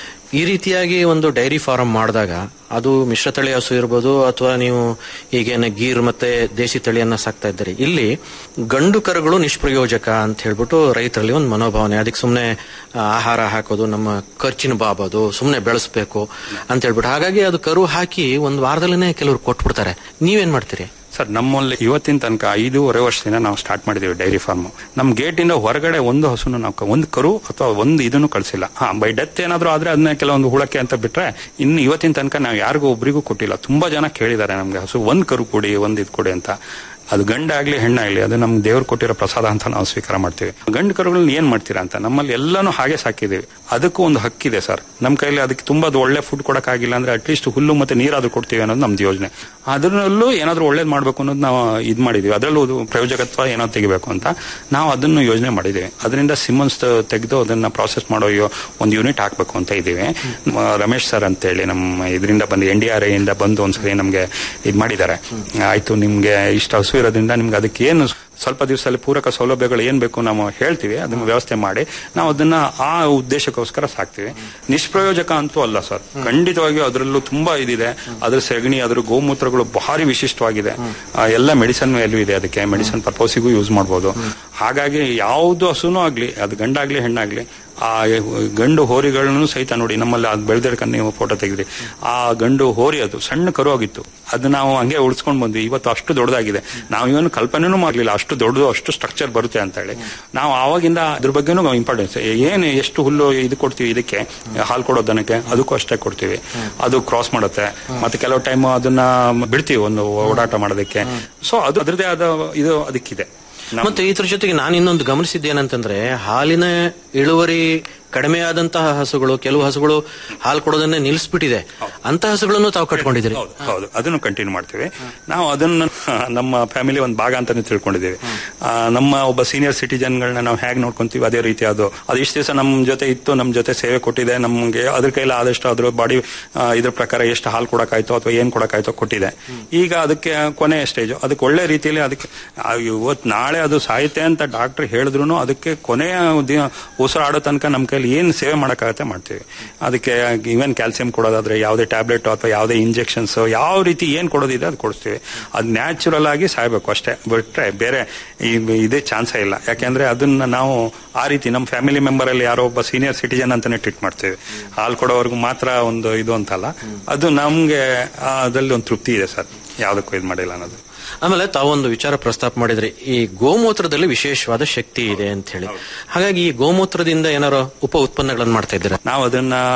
ಈ ರೀತಿಯಾಗಿ ಒಂದು ಡೈರಿ ಫಾರಂ ಮಾಡಿದಾಗ ಅದು ಮಿಶ್ರತಳಿ ಹಸು ಇರ್ಬೋದು ಅಥವಾ ನೀವು ಈಗೇನು ಗೀರ್ ಮತ್ತೆ ದೇಸಿ ತಳಿಯನ್ನ ಸಾಕ್ತಾ ಇದ್ದೀರಿ ಇಲ್ಲಿ ಗಂಡು ಕರುಗಳು ನಿಷ್ಪ್ರಯೋಜಕ ಅಂತ ಹೇಳ್ಬಿಟ್ಟು ರೈತರಲ್ಲಿ ಒಂದು ಮನೋಭಾವನೆ ಅದಕ್ಕೆ ಸುಮ್ಮನೆ ಆಹಾರ ಹಾಕೋದು ನಮ್ಮ ಖರ್ಚಿನ ಬಾಬೋದು ಸುಮ್ಮನೆ ಬೆಳೆಸ್ಬೇಕು ಅಂತ ಹೇಳ್ಬಿಟ್ಟು ಹಾಗಾಗಿ ಅದು ಕರು ಹಾಕಿ ಒಂದು ವಾರದಲ್ಲೇ ಕೆಲವರು ಕೊಟ್ಬಿಡ್ತಾರೆ ನೀವೇನ್ ಮಾಡ್ತೀರಿ ಸರ್ ನಮ್ಮಲ್ಲಿ ಇವತ್ತಿನ ತನಕ ಐದೂವರೆ ವರ್ಷದಿಂದ ನಾವು ಸ್ಟಾರ್ಟ್ ಮಾಡಿದೀವಿ ಡೈರಿ ಫಾರ್ಮ್ ನಮ್ ಗೇಟ್ ಇಂದ ಹೊರಗಡೆ ಒಂದು ಹಸುನು ನಾವು ಕ- ಒಂದು ಕರು ಅಥವಾ ಒಂದು ಇದನ್ನು ಕಳಿಸಿಲ್ಲ ಹಾ ಬೈ ಡೆತ್ ಏನಾದ್ರು ಆದ್ರೆ ಅದನ್ನ ಕೆಲವೊಂದು ಹುಳಕ್ಕೆ ಅಂತ ಬಿಟ್ರೆ ಇನ್ನು ಇವತ್ತಿನ ತನಕ ನಾವು ಯಾರಿಗೂ ಒಬ್ರಿಗೂ ಕೊಟ್ಟಿಲ್ಲ ತುಂಬಾ ಜನ ಕೇಳಿದ್ದಾರೆ ನಮ್ಗೆ ಹಸು ಒಂದ್ ಕರು ಕೊಡಿ ಒಂದ್ ಇದು ಕೊಡಿ ಅಂತ ಅದು ಗಂಡಾಗ್ಲಿ ಹೆಣ್ಣಾಗ್ಲಿ ಅದು ನಮ್ಗೆ ದೇವ್ರು ಕೊಟ್ಟಿರೋ ಪ್ರಸಾದ ಅಂತ ನಾವು ಸ್ವೀಕಾರ ಮಾಡ್ತೀವಿ ಗಂಡು ಕರುಗಳನ್ನ ಏನ್ ಮಾಡ್ತೀರಾ ಅಂತ ನಮ್ಮಲ್ಲಿ ಎಲ್ಲಾನು ಹಾಗೆ ಸಾಕಿದೀವಿ ಅದಕ್ಕೂ ಒಂದು ಹಕ್ಕಿದೆ ಸರ್ ನಮ್ಮ ಕೈಲಿ ಅದಕ್ಕೆ ತುಂಬಾ ಅದು ಒಳ್ಳೆ ಫುಡ್ ಕೊಡಕ್ಕಾಗಿಲ್ಲ ಅಂದ್ರೆ ಅಟ್ಲೀಸ್ಟ್ ಹುಲ್ಲು ಮತ್ತೆ ನೀರಾದ್ರೂ ಕೊಡ್ತೀವಿ ಅನ್ನೋದು ನಮ್ದು ಯೋಜನೆ ಅದರಲ್ಲೂ ಏನಾದ್ರೂ ಒಳ್ಳೇದು ಮಾಡ್ಬೇಕು ಅನ್ನೋದು ನಾವು ಇದ್ ಮಾಡಿದೀವಿ ಅದರಲ್ಲೂ ಅದು ಪ್ರಯೋಜಕತ್ವ ಏನೋ ತೆಗಿಬೇಕು ಅಂತ ನಾವು ಅದನ್ನು ಯೋಜನೆ ಮಾಡಿದೀವಿ ಅದರಿಂದ ಸಿಮ್ಮನ್ಸ್ ತೆಗೆದು ಅದನ್ನ ಪ್ರಾಸೆಸ್ ಮಾಡೋ ಯೋ- ಒಂದು ಯೂನಿಟ್ ಹಾಕ್ಬೇಕು ಅಂತ ಇದೀವಿ ನಮ್ಮ ರಮೇಶ್ ಸರ್ ಅಂತೇಳಿ ನಮ್ಮ ಇದರಿಂದ ಬಂದು ಎನ್ ಡಿ ಆರ್ ಇಂದ ಬಂದು ಒಂದ್ಸರಿ ನಮ್ಗೆ ಇದ್ ಮಾಡಿದ್ದಾರೆ ಆಯ್ತು ನಿಮ್ಗೆ ಇಷ್ಟ ಹಸು ಇರೋದ್ರಿಂದ ನಿಮ್ಗೆ ಅದಕ್ಕೆ ಏನು ಸ್ವಲ್ಪ ದಿವಸದಲ್ಲಿ ಪೂರಕ ಸೌಲಭ್ಯಗಳು ಏನ್ ಬೇಕು ನಾವು ಹೇಳ್ತೀವಿ ಅದನ್ನ ವ್ಯವಸ್ಥೆ ಮಾಡಿ ನಾವು ಅದನ್ನ ಆ ಉದ್ದೇಶಕ್ಕೋಸ್ಕರ ಸಾಕ್ತಿವಿ ನಿಷ್ಪ್ರಯೋಜಕ ಅಂತೂ ಅಲ್ಲ ಸರ್ ಖಂಡಿತವಾಗಿಯೂ ಅದರಲ್ಲೂ ತುಂಬಾ ಇದಿದೆ ಅದ್ರ ಸೆಗಣಿ ಅದ್ರ ಗೋಮೂತ್ರಗಳು ಭಾರಿ ವಿಶಿಷ್ಟವಾಗಿದೆ ಆ, ಎಲ್ಲ ಮೆಡಿಸನ್ ವ್ಯಾಲ್ಯೂ ಇದೆ ಅದಕ್ಕೆ ಮೆಡಿಸನ್ ಪರ್ಪೋಸಿಗೂ ಯೂಸ್ ಮಾಡ್ಬೋದು ಹಾಗಾಗಿ ಯಾವ್ದು ಹಸುನೂ ಆಗ್ಲಿ ಅದು ಗಂಡಾಗ್ಲಿ ಹೆಣ್ಣಾಗ್ಲಿ ಆ ಗಂಡು ಹೋರಿಗಳನ್ನು ಸಹಿತ ನೋಡಿ ನಮ್ಮಲ್ಲಿ ಅದು ಬೆಳೆದಿರ್ಕೊಂಡು ನೀವು ಫೋಟೋ ತೆಗೆದ್ರಿ ಆ ಗಂಡು ಹೋರಿ ಅದು ಸಣ್ಣ ಕರು ಆಗಿತ್ತು ಅದು ನಾವು ಹಂಗೆ ಉಳಿಸ್ಕೊಂಡು ಬಂದ್ವಿ ಇವತ್ತು ಅಷ್ಟು ದೊಡ್ಡದಾಗಿದೆ ನಾವು ಏನು ಕಲ್ಪನೆನೂ ಮಾಡಲಿಲ್ಲ ಅಷ್ಟು ದೊಡ್ಡದು ಅಷ್ಟು ಸ್ಟ್ರಕ್ಚರ್ ಬರುತ್ತೆ ಅಂತ ಹೇಳಿ ನಾವು ಆವಾಗಿಂದ ಅದ್ರ ಬಗ್ಗೆನೂ ಇಂಪಾರ್ಟೆನ್ಸ್ ಏನು ಎಷ್ಟು ಹುಲ್ಲು ಇದು ಕೊಡ್ತೀವಿ ಇದಕ್ಕೆ ಹಾಲು ಕೊಡೋ ದನಕ್ಕೆ ಅದಕ್ಕೂ ಅಷ್ಟೇ ಕೊಡ್ತೀವಿ ಅದು ಕ್ರಾಸ್ ಮಾಡುತ್ತೆ ಮತ್ತೆ ಕೆಲವು ಟೈಮ್ ಅದನ್ನ ಬಿಡ್ತೀವಿ ಒಂದು ಓಡಾಟ ಮಾಡೋದಕ್ಕೆ ಸೊ ಅದು ಅದರದೇ ಆದ ಇದು ಅದಕ್ಕಿದೆ ನಮ್ಮ- ಮತ್ತೆ ಇದ್ರ ಜೊತೆಗೆ ನಾನು ಇನ್ನೊಂದು ಗಮನಿಸಿದ್ದೇನಂತಂದ್ರೆ ಹಾಲಿನ ಇಳುವರಿ ಕಡಿಮೆ ಆದಂತಹ ಹಸುಗಳು ಕೆಲವು ಹಸುಗಳು ಹಾಲು ಕೊಡೋದನ್ನೇ ನಿಲ್ಲಿಸ್ಬಿಟ್ಟಿದೆ ಅಂತ ಹಸುಗಳನ್ನು ತಾವು ಕಟ್ಕೊಂಡಿದ್ದೀರಿ ಹೌದು ಹೌದು ಅದನ್ನು ಕಂಟಿನ್ಯೂ ಮಾಡ್ತೀವಿ ನಾವು ಅದನ್ನ ನಮ್ಮ ಫ್ಯಾಮಿಲಿ ಒಂದು ಭಾಗ ಅಂತಾನೆ ತಿಳ್ಕೊಂಡಿದ್ದೀವಿ ಆ, ನಮ್ಮ ಒಬ್ಬ ಸೀನಿಯರ್ ಸಿಟಿಜನ್ಗಳನ್ನ ನಾವು ಹೇಗೆ ನೋಡ್ಕೊಂತೀವಿ ಅದೇ ರೀತಿ ಅದು ಅದು ಇಷ್ಟು ದಿವಸ ನಮ್ಮ ಜೊತೆ ಇತ್ತು ನಮ್ಮ ಜೊತೆ ಸೇವೆ ಕೊಟ್ಟಿದೆ ನಮಗೆ ಅದ್ರ ಕೈಲಿ ಆದಷ್ಟು ಅದ್ರ ಬಾಡಿ ಇದ್ರ ಪ್ರಕಾರ ಎಷ್ಟು ಹಾಲು ಕೊಡಕ್ಕಾಯ್ತೋ ಅಥವಾ ಏನ್ ಕೊಡಕ್ಕಾಯ್ತೋ ಕೊಟ್ಟಿದೆ ಈಗ ಅದಕ್ಕೆ ಕೊನೆ ಸ್ಟೇಜ್ ಅದಕ್ಕೆ ಒಳ್ಳೆ ರೀತಿಯಲ್ಲಿ ಅದಕ್ಕೆ ಆ, ಇವತ್ತು ನಾಳೆ ಅದು ಸಾಯುತ್ತೆ ಅಂತ ಡಾಕ್ಟರ್ ಹೇಳಿದ್ರು ಅದಕ್ಕೆ ಕೊನೆಯ ದಿನ ಉಸಿರಾಡೋ ತನಕ ನಮ್ಮ ಕೈಲಿ ಏನ್ ಸೇವೆ ಮಾಡಕ್ಕಾಗತ್ತೆ ಮಾಡ್ತೀವಿ ಅದಕ್ಕೆ ಈವನ್ ಕ್ಯಾಲ್ಸಿಯಂ ಕೊಡೋದಾದ್ರೆ ಯಾವುದೇ ಟ್ಯಾಬ್ಲೆಟ್ ಅಥವಾ ಯಾವುದೇ ಇಂಜೆಕ್ಷನ್ಸ್ ಯಾವ ರೀತಿ ಏನ್ ಕೊಡೋದಿದೆ ಅದು ಕೊಡಿಸ್ತೀವಿ ಅದು ನ್ಯಾಚುರಲ್ ಆಗಿ ಸಾಯ್ಬೇಕು ಅಷ್ಟೇ ಬಿಟ್ರೆ ಬೇರೆ ಈ- ಇದೇ ಚಾನ್ಸೇ ಇಲ್ಲ ಯಾಕೆಂದ್ರೆ ಅದನ್ನ ನಾವು ಆ ರೀತಿ ನಮ್ಮ ಫ್ಯಾಮಿಲಿ ಮೆಂಬರ್ ಅಲ್ಲಿ ಯಾರೋ ಒಬ್ಬ ಸೀನಿಯರ್ ಸಿಟಿಜನ್ ಅಂತಾನೆ ಟ್ರೀಟ್ ಮಾಡ್ತೀವಿ ಹಾಲು ಕೊಡೋವರೆಗೂ ಮಾತ್ರ ಒಂದು ಇದು ಅಂತಲ್ಲ ಅದು ನಮ್ಗೆ ಆ, ಅದ್ರಲ್ಲಿ ಒಂದು ತೃಪ್ತಿ ಇದೆ ಸರ್ ಯಾವ್ದಕ್ಕೂ ಇದು ಮಾಡಿಲ್ಲ ಅನ್ನೋದು ಆಮೇಲೆ ತಾವೊಂದು ವಿಚಾರ ಪ್ರಸ್ತಾಪ ಮಾಡಿದ್ರಿ ಈ ಗೋಮೂತ್ರದಲ್ಲಿ ವಿಶೇಷವಾದ ಶಕ್ತಿ ಇದೆ ಅಂತ ಹೇಳಿ ಹಾಗಾಗಿ ಈ ಗೋಮೂತ್ರದಿಂದ ಏನಾರು ಉಪ ಉತ್ಪನ್ನಗಳನ್ನು ಮಾಡ್ತಾ ಇದ್ದೀರಾ ನಾವು ಅದನ್ನ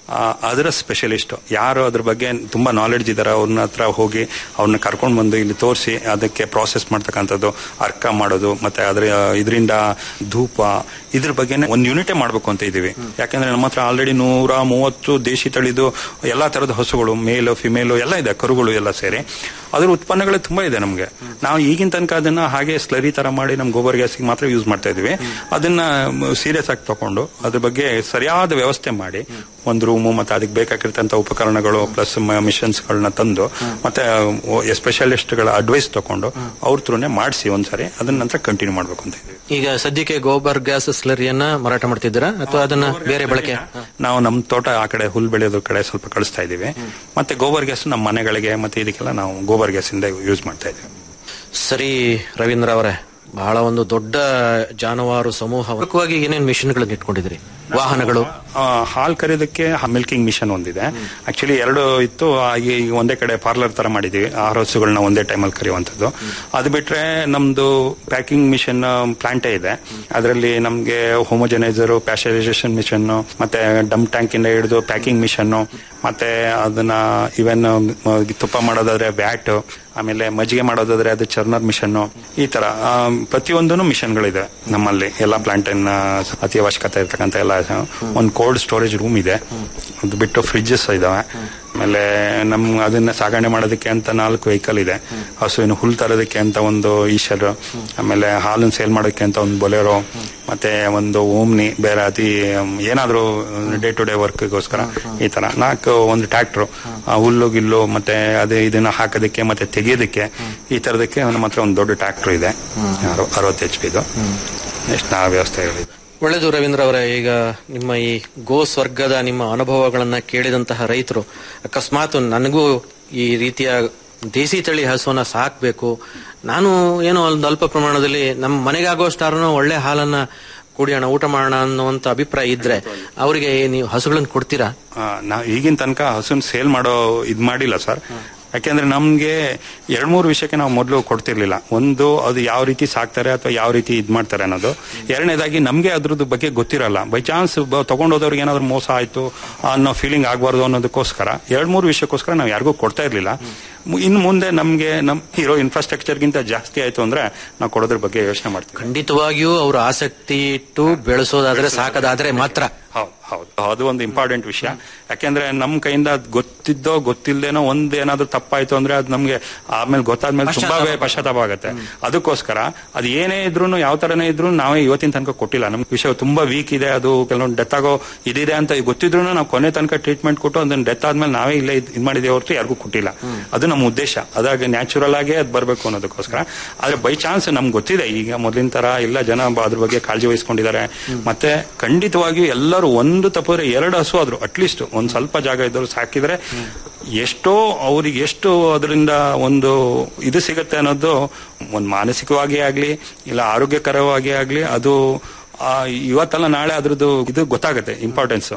ಆ, ಅದರ ಸ್ಪೆಷಲಿಸ್ಟ್ ಯಾರು ಅದ್ರ ಬಗ್ಗೆ ತುಂಬಾ ನಾಲೆಡ್ಜ್ ಇದಾರೆ ಅವ್ರನ್ನ ಹತ್ರ ಹೋಗಿ ಅವ್ರನ್ನ ಕರ್ಕೊಂಡು ಬಂದು ಇಲ್ಲಿ ತೋರಿಸಿ ಅದಕ್ಕೆ ಪ್ರಾಸೆಸ್ ಮಾಡ್ತಕ್ಕಂಥದ್ದು ಅರ್ಕ ಮಾಡೋದು ಮತ್ತೆ ಅದ್ರ ಇದರಿಂದ ಧೂಪ ಇದ್ರ ಬಗ್ಗೆ ಒಂದು ಯೂನಿಟೇ ಮಾಡ್ಬೇಕು ಅಂತ ಇದೀವಿ ಯಾಕಂದ್ರೆ ನಮ್ಮ ಹತ್ರ ಆಲ್ರೆಡಿ ನೂರ ಮೂವತ್ತು ದೇಶಿ ತಳಿದು ಎಲ್ಲಾ ತರದ ಹಸುಗಳು ಮೇಲು ಫಿಮೇಲು ಎಲ್ಲ ಇದೆ ಕರುಗಳು ಎಲ್ಲ ಸೇರಿ ಅದ್ರ ಉತ್ಪನ್ನಗಳು ತುಂಬಾ ಇದೆ ನಮಗೆ ನಾವು ಈಗಿನ ತನಕ ಅದನ್ನ ಹಾಗೆ ಸ್ಲರಿ ತರ ಮಾಡಿ ನಮ್ಮ ಗೋಬರ್ ಗ್ಯಾಸ್ಗೆ ಮಾತ್ರ ಯೂಸ್ ಮಾಡ್ತಾ ಇದೀವಿ ಅದನ್ನ ಸೀರಿಯಸ್ ಆಗಿ ತಕೊಂಡು ಅದ್ರ ಬಗ್ಗೆ ಸರಿಯಾದ ವ್ಯವಸ್ಥೆ ಮಾಡಿ ಒಂದು ರೂಮು ಮತ್ತೆ ಅದಕ್ಕೆ ಬೇಕಾಗಿರ್ತಂತ ಉಪಕರಣಗಳು ಪ್ಲಸ್ ಮಿಷನ್ಸ್ ಗಳನ್ನ ತಂದು ಮತ್ತೆ ಸ್ಪೆಷಲಿಸ್ಟ್ ಗಳ ಅಡ್ವೈಸ್ ತಕೊಂಡು ಅವ್ರ ಥ್ರೂನೇ ಮಾಡಿಸಿ ಒಂದ್ಸರಿ ಅದನ್ನ ನಂತರ ಕಂಟಿನ್ಯೂ ಮಾಡ್ಬೇಕು ಅಂತ ಇದೀವಿ ಈಗ ಸದ್ಯಕ್ಕೆ ಗೋಬರ್ ಗ್ಯಾಸ್ ಸ್ಲರಿಯನ್ನ ಮಾರಾಟ ಮಾಡ್ತಿದ್ದೀರಾ ಅಥವಾ ಅದನ್ನ ಬೇರೆ ಬಳಕೆ ನಾವು ನಮ್ಮ ತೋಟ ಆ ಕಡೆ ಹುಲ್ ಬೆಳೆಯೋದ್ರ ಕಡೆ ಸ್ವಲ್ಪ ಕಳಿಸ್ತಾ ಇದೀವಿ ಮತ್ತೆ ಗೋಬರ್ ಗ್ಯಾಸ್ ನಮ್ಮ ಮನೆಗಳಿಗೆ ಮತ್ತೆ ಇದಕ್ಕೆಲ್ಲ ನಾವು ಗೋಬರ್ ಗ್ಯಾಸ್ ಇಂದ ಯೂಸ್ ಮಾಡ್ತಾ ಇದೀವಿ ಸರಿ ರವೀಂದ್ರ ಅವರೇ ಬಹಳ ಒಂದು ದೊಡ್ಡ ಜಾನುವಾರು ಸಮೂಹ ಮುಖ್ಯವಾಗಿ ಏನೇನು ಮಿಷನ್ಗಳನ್ನು ಇಟ್ಕೊಂಡಿದ್ರಿ ವಾಹನಗಳು ಆ, ಹಾಲ್ ಕರೆಯೋದಕ್ಕೆ ಮಿಲ್ಕಿಂಗ್ ಮಿಷನ್ ಒಂದಿದೆ ಆಕ್ಚುಲಿ ಎರಡು ಇತ್ತು ಆ, ಈಗ ಒಂದೇ ಕಡೆ ಪಾರ್ಲರ್ ತರ ಮಾಡಿದೀವಿ ಆರು ಹಸುಗಳನ್ನ ಒಂದೇ ಟೈಮಲ್ಲಿ ಕರೆಯುವಂಥದ್ದು ಅದು ಬಿಟ್ರೆ ನಮ್ದು ಪ್ಯಾಕಿಂಗ್ ಮಿಷನ್ ಪ್ಲಾಂಟೇ ಇದೆ ಅದರಲ್ಲಿ ನಮ್ಗೆ ಹೋಮೋಜನೈಸರ್ ಪ್ಯಾಶರೈಸೇಷನ್ ಮಿಷನ್ ಮತ್ತೆ ಡಮ್ ಟ್ಯಾಂಕ್ ಇಂದ ಹಿಡಿದು ಪ್ಯಾಕಿಂಗ್ ಮಿಷನ್ ಮತ್ತೆ ಅದನ್ನ ಇವನ್ ತುಪ್ಪ ಮಾಡೋದಾದ್ರೆ ವ್ಯಾಟ್ ಆಮೇಲೆ ಮಜ್ಜಿಗೆ ಮಾಡೋದಾದ್ರೆ ಅದು ಚರ್ನರ್ ಮಿಷನ್ ಈ ತರ ಆ, ಪ್ರತಿಯೊಂದೂ ಮಿಷನ್ಗಳಿದೆ ನಮ್ಮಲ್ಲಿ ಎಲ್ಲ ಪ್ಲಾಂಟ್ ಅತಿ ಅವಶ್ಯಕತೆ ಇರ್ತಕ್ಕಂಥ ಎಲ್ಲ ಒಂದು ಕೋಲ್ಡ್ ಸ್ಟೋರೇಜ್ ರೂಮ್ ಇದೆ ಅದು ಬಿಟ್ಟು ಫ್ರಿಡ್ಜಸ್ ಇದಾವೆ ಆಮೇಲೆ ನಮ್ ಅದನ್ನ ಸಾಗಣೆ ಮಾಡೋದಕ್ಕೆ ಅಂತ ನಾಲ್ಕು ವೆಹಿಕಲ್ ಇದೆ ಹಸುವಿನ ಹುಲ್ ತರೋದಕ್ಕೆ ಅಂತ ಒಂದು ಈಶರ್ ಆಮೇಲೆ ಹಾಲನ್ನು ಸೇಲ್ ಮಾಡೋದಕ್ಕೆ ಅಂತ ಒಂದು ಬೊಲೆರೋ ಮತ್ತೆ ಒಂದು ಓಮ್ನಿ ಬೇರೆ ಅತಿ ಮ್, ಏನಾದ್ರೂ ಡೇ ಟು ಡೇ ವರ್ಕ್ಗೋಸ್ಕರ ಈ ತರ ನಾಲ್ಕು ಒಂದು ಟ್ರ್ಯಾಕ್ಟರ್ ಹುಲ್ಲು ಗಿಲ್ಲು ಮತ್ತೆ ಅದೇ ಇದನ್ನ ಹಾಕೋದಕ್ಕೆ ಮತ್ತೆ ತೆಗೆಯೋದಕ್ಕೆ ಈ ತರದಕ್ಕೆ ನಮ್ಮ ಹತ್ರ ಒಂದು ದೊಡ್ಡ ಟ್ರ್ಯಾಕ್ಟರ್ ಇದೆ ಅರವತ್ತು ಎಚ್ ಪಿದು ಎಷ್ಟು ನಾ ವ್ಯವಸ್ಥೆಗಳಿದೆ ಒಳ್ಳೆಯದು ರವೀಂದ್ರ ಅವರೇ ಈಗ ನಿಮ್ಮ ಈ ಗೋ ಸ್ವರ್ಗದ ನಿಮ್ಮ ಅನುಭವಗಳನ್ನ ಕೇಳಿದಂತಹ ರೈತರು ಅಕಸ್ಮಾತ್ ನನಗೂ ಈ ರೀತಿಯ ದೇಸಿ ತಳಿ ಹಸುವನ್ನ ಸಾಕ್ಬೇಕು ನಾನು ಏನೋ ಒಂದು ಅಲ್ಪ ಪ್ರಮಾಣದಲ್ಲಿ ನಮ್ಮ ಮನೆಗಾಗುವಷ್ಟಾರು ಒಳ್ಳೆ ಹಾಲನ್ನ ಕುಡಿಯೋಣ ಊಟ ಮಾಡೋಣ ಅನ್ನುವಂತ ಅಭಿಪ್ರಾಯ ಇದ್ರೆ ಅವರಿಗೆ ನೀವು ಹಸುಗಳನ್ನು ಕೊಡ್ತೀರಾ ನಾವು ಈಗಿನ ತನಕ ಹಸುನ್ ಸೇಲ್ ಮಾಡೋ ಇದ್ ಮಾಡಿಲ್ಲ ಸರ್ ಯಾಕೆಂದ್ರೆ ನಮ್ಗೆ ಎರಡ್ ಮೂರು ವಿಷಯಕ್ಕೆ ನಾವು ಮೊದಲು ಕೊಡ್ತಿರ್ಲಿಲ್ಲ ಒಂದು ಅದು ಯಾವ ರೀತಿ ಸಾಕ್ತಾರೆ ಅಥವಾ ಯಾವ ರೀತಿ ಇದ್ ಮಾಡ್ತಾರೆ ಅನ್ನೋದು ಎರಡನೇದಾಗಿ ನಮ್ಗೆ ಅದ್ರದ್ದು ಬಗ್ಗೆ ಗೊತ್ತಿರಲ್ಲ ಬೈ ಚಾನ್ಸ್ ತಗೊಂಡೋದವ್ರಿಗೆ ಏನಾದ್ರು ಮೋಸ ಆಯ್ತು ಅನ್ನೋ ಫೀಲಿಂಗ್ ಆಗ್ಬಾರ್ದು ಅನ್ನೋದಕ್ಕೋಸ್ಕರ ಎರಡ್ ಮೂರು ವಿಷಯಕ್ಕೋಸ್ಕರ ನಾವು ಯಾರಿಗೂ ಕೊಡ್ತಾ ಇರ್ಲಿಲ್ಲ ಮು- ಇನ್ನು ಮುಂದೆ ನಮ್ಗೆ ನಮ್ ಇರೋ ಇನ್ಫ್ರಾಸ್ಟ್ರಕ್ಚರ್ಗಿಂತ ಜಾಸ್ತಿ ಆಯ್ತು ಅಂದ್ರೆ ನಾವು ಕೊಡೋದ್ರ ಬಗ್ಗೆ ಯೋಚನೆ ಮಾಡ್ತೀವಿ ಖಂಡಿತವಾಗಿಯೂ ಅವರು ಆಸಕ್ತಿ ಇಟ್ಟು ಬೆಳೆಸೋದಾದ್ರೆ ಸಾಕದಾದ್ರೆ ಮಾತ್ರ ಹೌದು ಹೌದು ಅದು ಒಂದು ಇಂಪಾರ್ಟೆಂಟ್ ವಿಷಯ ಯಾಕೆಂದ್ರೆ ನಮ್ ಕೈಯಿಂದ ಅದ್ ಗೊತ್ತಿದ್ದೋ ಗೊತ್ತಿಲ್ದೇನೋ ಒಂದ್ ಏನಾದ್ರು ತಪ್ಪಾಯ್ತು ಅಂದ್ರೆ ಅದು ನಮ್ಗೆ ಆಮೇಲೆ ಗೊತ್ತಾದ್ಮೇಲೆ ತುಂಬಾ ಪಶ್ಚಾತ್ತಾಪ ಆಗುತ್ತೆ ಅದಕ್ಕೋಸ್ಕರ ಅದು ಏನೇ ಇದ್ರು ಯಾವ ತರನೇ ಇದ್ರು ನಾವೇ ಇವತ್ತಿನ ತನಕ ಕೊಟ್ಟಿಲ್ಲ ನಮ್ಗೆ ವಿಷಯ ತುಂಬಾ ವೀಕ್ ಇದೆ ಅದು ಕೆಲವೊಂದು ಡೆತ್ ಆಗೋ ಇದಿದೆ ಅಂತ ಗೊತ್ತಿದ್ರು ನಾವು ಕೊನೆ ತನಕ ಟ್ರೀಟ್ಮೆಂಟ್ ಕೊಟ್ಟು ಅದನ್ನ ಡೆತ್ ಆದ್ಮೇಲೆ ನಾವೇ ಇಲ್ಲೇ ಇದ್ ಇದ್ ಮಾಡಿದೇವೆ ಹೊರತು ಯಾರಿಗೂ ಕೊಟ್ಟಿಲ್ಲ ಅದು ನಮ್ಮ ಉದ್ದೇಶ ಅದಾಗ ನ್ಯಾಚುರಲ್ ಆಗೇ ಅದು ಬರಬೇಕು ಅನ್ನೋದಕ್ಕೋಸ್ಕರ ಆದ್ರೆ ಬೈ ಚಾನ್ಸ್ ನಮ್ಗೆ ಗೊತ್ತಿದೆ ಈಗ ಮೊದಲಿನ ತರ ಎಲ್ಲ ಜನ ಬ- ಅದ್ರ ಬಗ್ಗೆ ಕಾಳಜಿ ವಹಿಸ್ಕೊಂಡಿದ್ದಾರೆ ಮತ್ತೆ ಖಂಡಿತವಾಗಿಯೂ ಎಲ್ಲರೂ ಒಂದು ತಪ್ಪಿದ್ರೆ ಎರಡು ಹಸು ಆದ್ರು ಅಟ್ಲೀಸ್ಟ್ ಒಂದ್ ಸ್ವಲ್ಪ ಜಾಗ ಇದ್ದವರು ಸಾಕಿದ್ರೆ ಎಷ್ಟೋ ಅವ್ರಿಗೆ ಎಷ್ಟು ಅದರಿಂದ ಒಂದು ಇದು ಸಿಗುತ್ತೆ ಅನ್ನೋದು ಒಂದು ಮಾನಸಿಕವಾಗಿ ಆಗ್ಲಿ ಇಲ್ಲ ಆರೋಗ್ಯಕರವಾಗಿ ಆಗ್ಲಿ ಅದು ಆ, ಇವತ್ತಲ್ಲ ನಾಳೆ ಅದ್ರದ್ದು ಇದು ಗೊತ್ತಾಗುತ್ತೆ ಇಂಪಾರ್ಟೆನ್ಸ್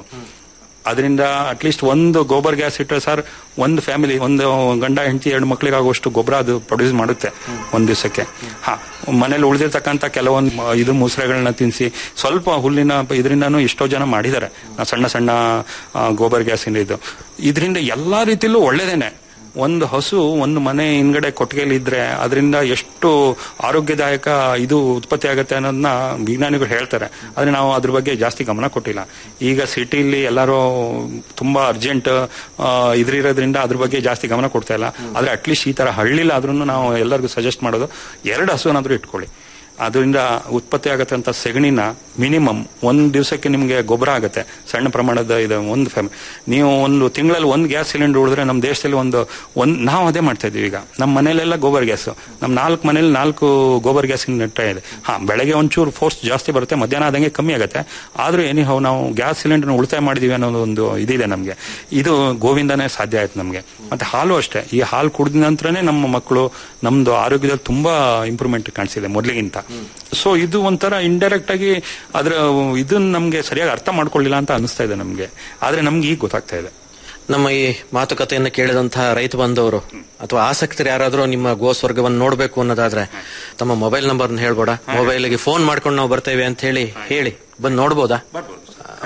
ಅದರಿಂದ ಅಟ್ಲೀಸ್ಟ್ ಒಂದು ಗೋಬರ್ ಗ್ಯಾಸ್ ಇಟ್ಟರೆ ಸರ್ ಒಂದು ಫ್ಯಾಮಿಲಿ ಒಂದು ಗಂಡ ಹೆಂಡತಿ ಎರಡು ಮಕ್ಕಳಿಗಾಗುವಷ್ಟು ಗೊಬ್ಬರ ಅದು ಪ್ರೊಡ್ಯೂಸ್ ಮಾಡುತ್ತೆ ಒಂದ್ ದಿವಸಕ್ಕೆ ಹಾ ಮನೇಲಿ ಉಳಿದಿರ್ತಕ್ಕಂಥ ಕೆಲವೊಂದು ಮ- ಇದು ಮುಸ್ರೆಗಳನ್ನ ತಿನ್ನಿಸಿ ಸ್ವಲ್ಪ ಹುಲ್ಲಿನ ಇದರಿಂದನೂ ಎಷ್ಟೋ ಜನ ಮಾಡಿದ್ದಾರೆ ಆ ಸಣ್ಣ ಸಣ್ಣ ಆ, ಗೋಬರ್ ಗ್ಯಾಸಿಂದ ಇದು ಇದರಿಂದ ಎಲ್ಲಾ ರೀತಿಲೂ ಒಳ್ಳೇದೇನೆ ಒಂದು ಹಸು ಒಂದು ಮನೆ ಹಿಂದ್ಗಡೆ ಕೊಟ್ಟಿಗೆಯಲ್ಲಿ ಇದ್ರೆ ಅದರಿಂದ ಎಷ್ಟು ಆರೋಗ್ಯದಾಯಕ ಇದು ಉತ್ಪತ್ತಿ ಆಗುತ್ತೆ ಅನ್ನೋದನ್ನ ವಿಜ್ಞಾನಿಗಳು ಹೇಳ್ತಾರೆ ಆದ್ರೆ ನಾವು ಅದ್ರ ಬಗ್ಗೆ ಜಾಸ್ತಿ ಗಮನ ಕೊಟ್ಟಿಲ್ಲ ಈಗ ಸಿಟಿಲಿ ಎಲ್ಲರೂ ತುಂಬಾ ಅರ್ಜೆಂಟ್ ಇದ್ರಿರೋದ್ರಿಂದ ಅದ್ರ ಬಗ್ಗೆ ಜಾಸ್ತಿ ಗಮನ ಕೊಡ್ತಾ ಇಲ್ಲ ಆದ್ರೆ ಅಟ್ಲೀಸ್ಟ್ ಈ ತರ ಹಳ್ಳಿಲ್ಲ ಆದ್ರೂ ನಾವು ಎಲ್ಲರಿಗೂ ಸಜೆಸ್ಟ್ ಮಾಡೋದು ಎರಡು ಹಸುವನ್ನಾದ್ರೂ ಇಟ್ಕೊಳ್ಳಿ ಅದರಿಂದ ಉತ್ಪತ್ತಿ ಆಗತ್ತಂತ ಸೆಗಣಿನ ಮಿನಿಮಮ್ ಒಂದ್ ದಿವಸಕ್ಕೆ ನಿಮಗೆ ಗೊಬ್ಬರ ಆಗುತ್ತೆ ಸಣ್ಣ ಪ್ರಮಾಣದ ಇದು ಒಂದು ಫ್ಯಾಮಿಲಿ ನೀವು ಒಂದು ತಿಂಗಳಲ್ಲಿ ಒಂದು ಗ್ಯಾಸ್ ಸಿಲಿಂಡರ್ ಉಳಿದ್ರೆ ನಮ್ಮ ದೇಶದಲ್ಲಿ ಒಂದು ಒಂದ್ ನಾವು ಅದೇ ಮಾಡ್ತಾ ಇದೀವಿ ಈಗ ನಮ್ಮ ಮನೇಲೆಲ್ಲ ಗೋಬರ್ ಗ್ಯಾಸ್ ನಮ್ಮ ನಾಲ್ಕು ಮನೇಲಿ ನಾಲ್ಕು ಗೋಬರ್ ಗ್ಯಾಸ್ ನೆಟ್ಟ ಇದೆ ಹಾ ಬೆಳಗ್ಗೆ ಒಂಚೂರು ಫೋರ್ಸ್ ಜಾಸ್ತಿ ಬರುತ್ತೆ ಮಧ್ಯಾಹ್ನ ಆದಂಗೆ ಕಮ್ಮಿ ಆಗುತ್ತೆ ಆದ್ರೂ ಏನಿ ಹೌ ನಾವು ಗ್ಯಾಸ್ ಸಿಲಿಂಡರ್ ಉಳಿತಾಯ ಮಾಡಿದೀವಿ ಅನ್ನೋದು ಒಂದು ಇದಿದೆ ನಮಗೆ ಇದು ಗೋವಿಂದನೇ ಸಾಧ್ಯ ಆಯ್ತು ನಮಗೆ ಮತ್ತೆ ಹಾಲು ಅಷ್ಟೇ ಈ ಹಾಲು ಕುಡಿದ ನಂತರನೇ ನಮ್ಮ ಮಕ್ಕಳು ನಮ್ದು ಆರೋಗ್ಯದಲ್ಲಿ ತುಂಬಾ ಇಂಪ್ರೂವ್ಮೆಂಟ್ ಕಾಣಿಸಿದೆ ಮೊದಲಿಗಿಂತ ಸೊ ಇದು ಒಂಥರ ಇಂಡೈರೆಕ್ಟ್ ಆಗಿ ಅದ್ರ ಇದನ್ನ ನಮ್ಗೆ ಸರಿಯಾಗಿ ಅರ್ಥ ಮಾಡ್ಕೊಳ್ಳಿಲ್ಲ ಅಂತ ಅನಿಸ್ತಾ ಇದೆ ನಮ್ಗೆ ಆದ್ರೆ ನಮ್ಗೆ ಈಗ ಗೊತ್ತಾಗ್ತಾ ಇದೆ ನಮ್ಮ ಈ ಮಾತುಕತೆಯನ್ನು ಕೇಳಿದಂತಹ ರೈತ ಬಂದವರು ಅಥವಾ ಆಸಕ್ತರು ಯಾರಾದರೂ ನಿಮ್ಮ ಗೋ ಸ್ವರ್ಗವನ್ನು ನೋಡಬೇಕು ಅನ್ನೋದಾದ್ರೆ ತಮ್ಮ ಮೊಬೈಲ್ ನಂಬರ್ ಹೇಳ್ಬೋದಾ ಮೊಬೈಲ್ಗೆ ಫೋನ್ ಮಾಡ್ಕೊಂಡು ನಾವು ಬರ್ತೇವೆ ಅಂತ ಹೇಳಿ ಹೇಳಿ ಬಂದು ನೋಡ್ಬೋದಾ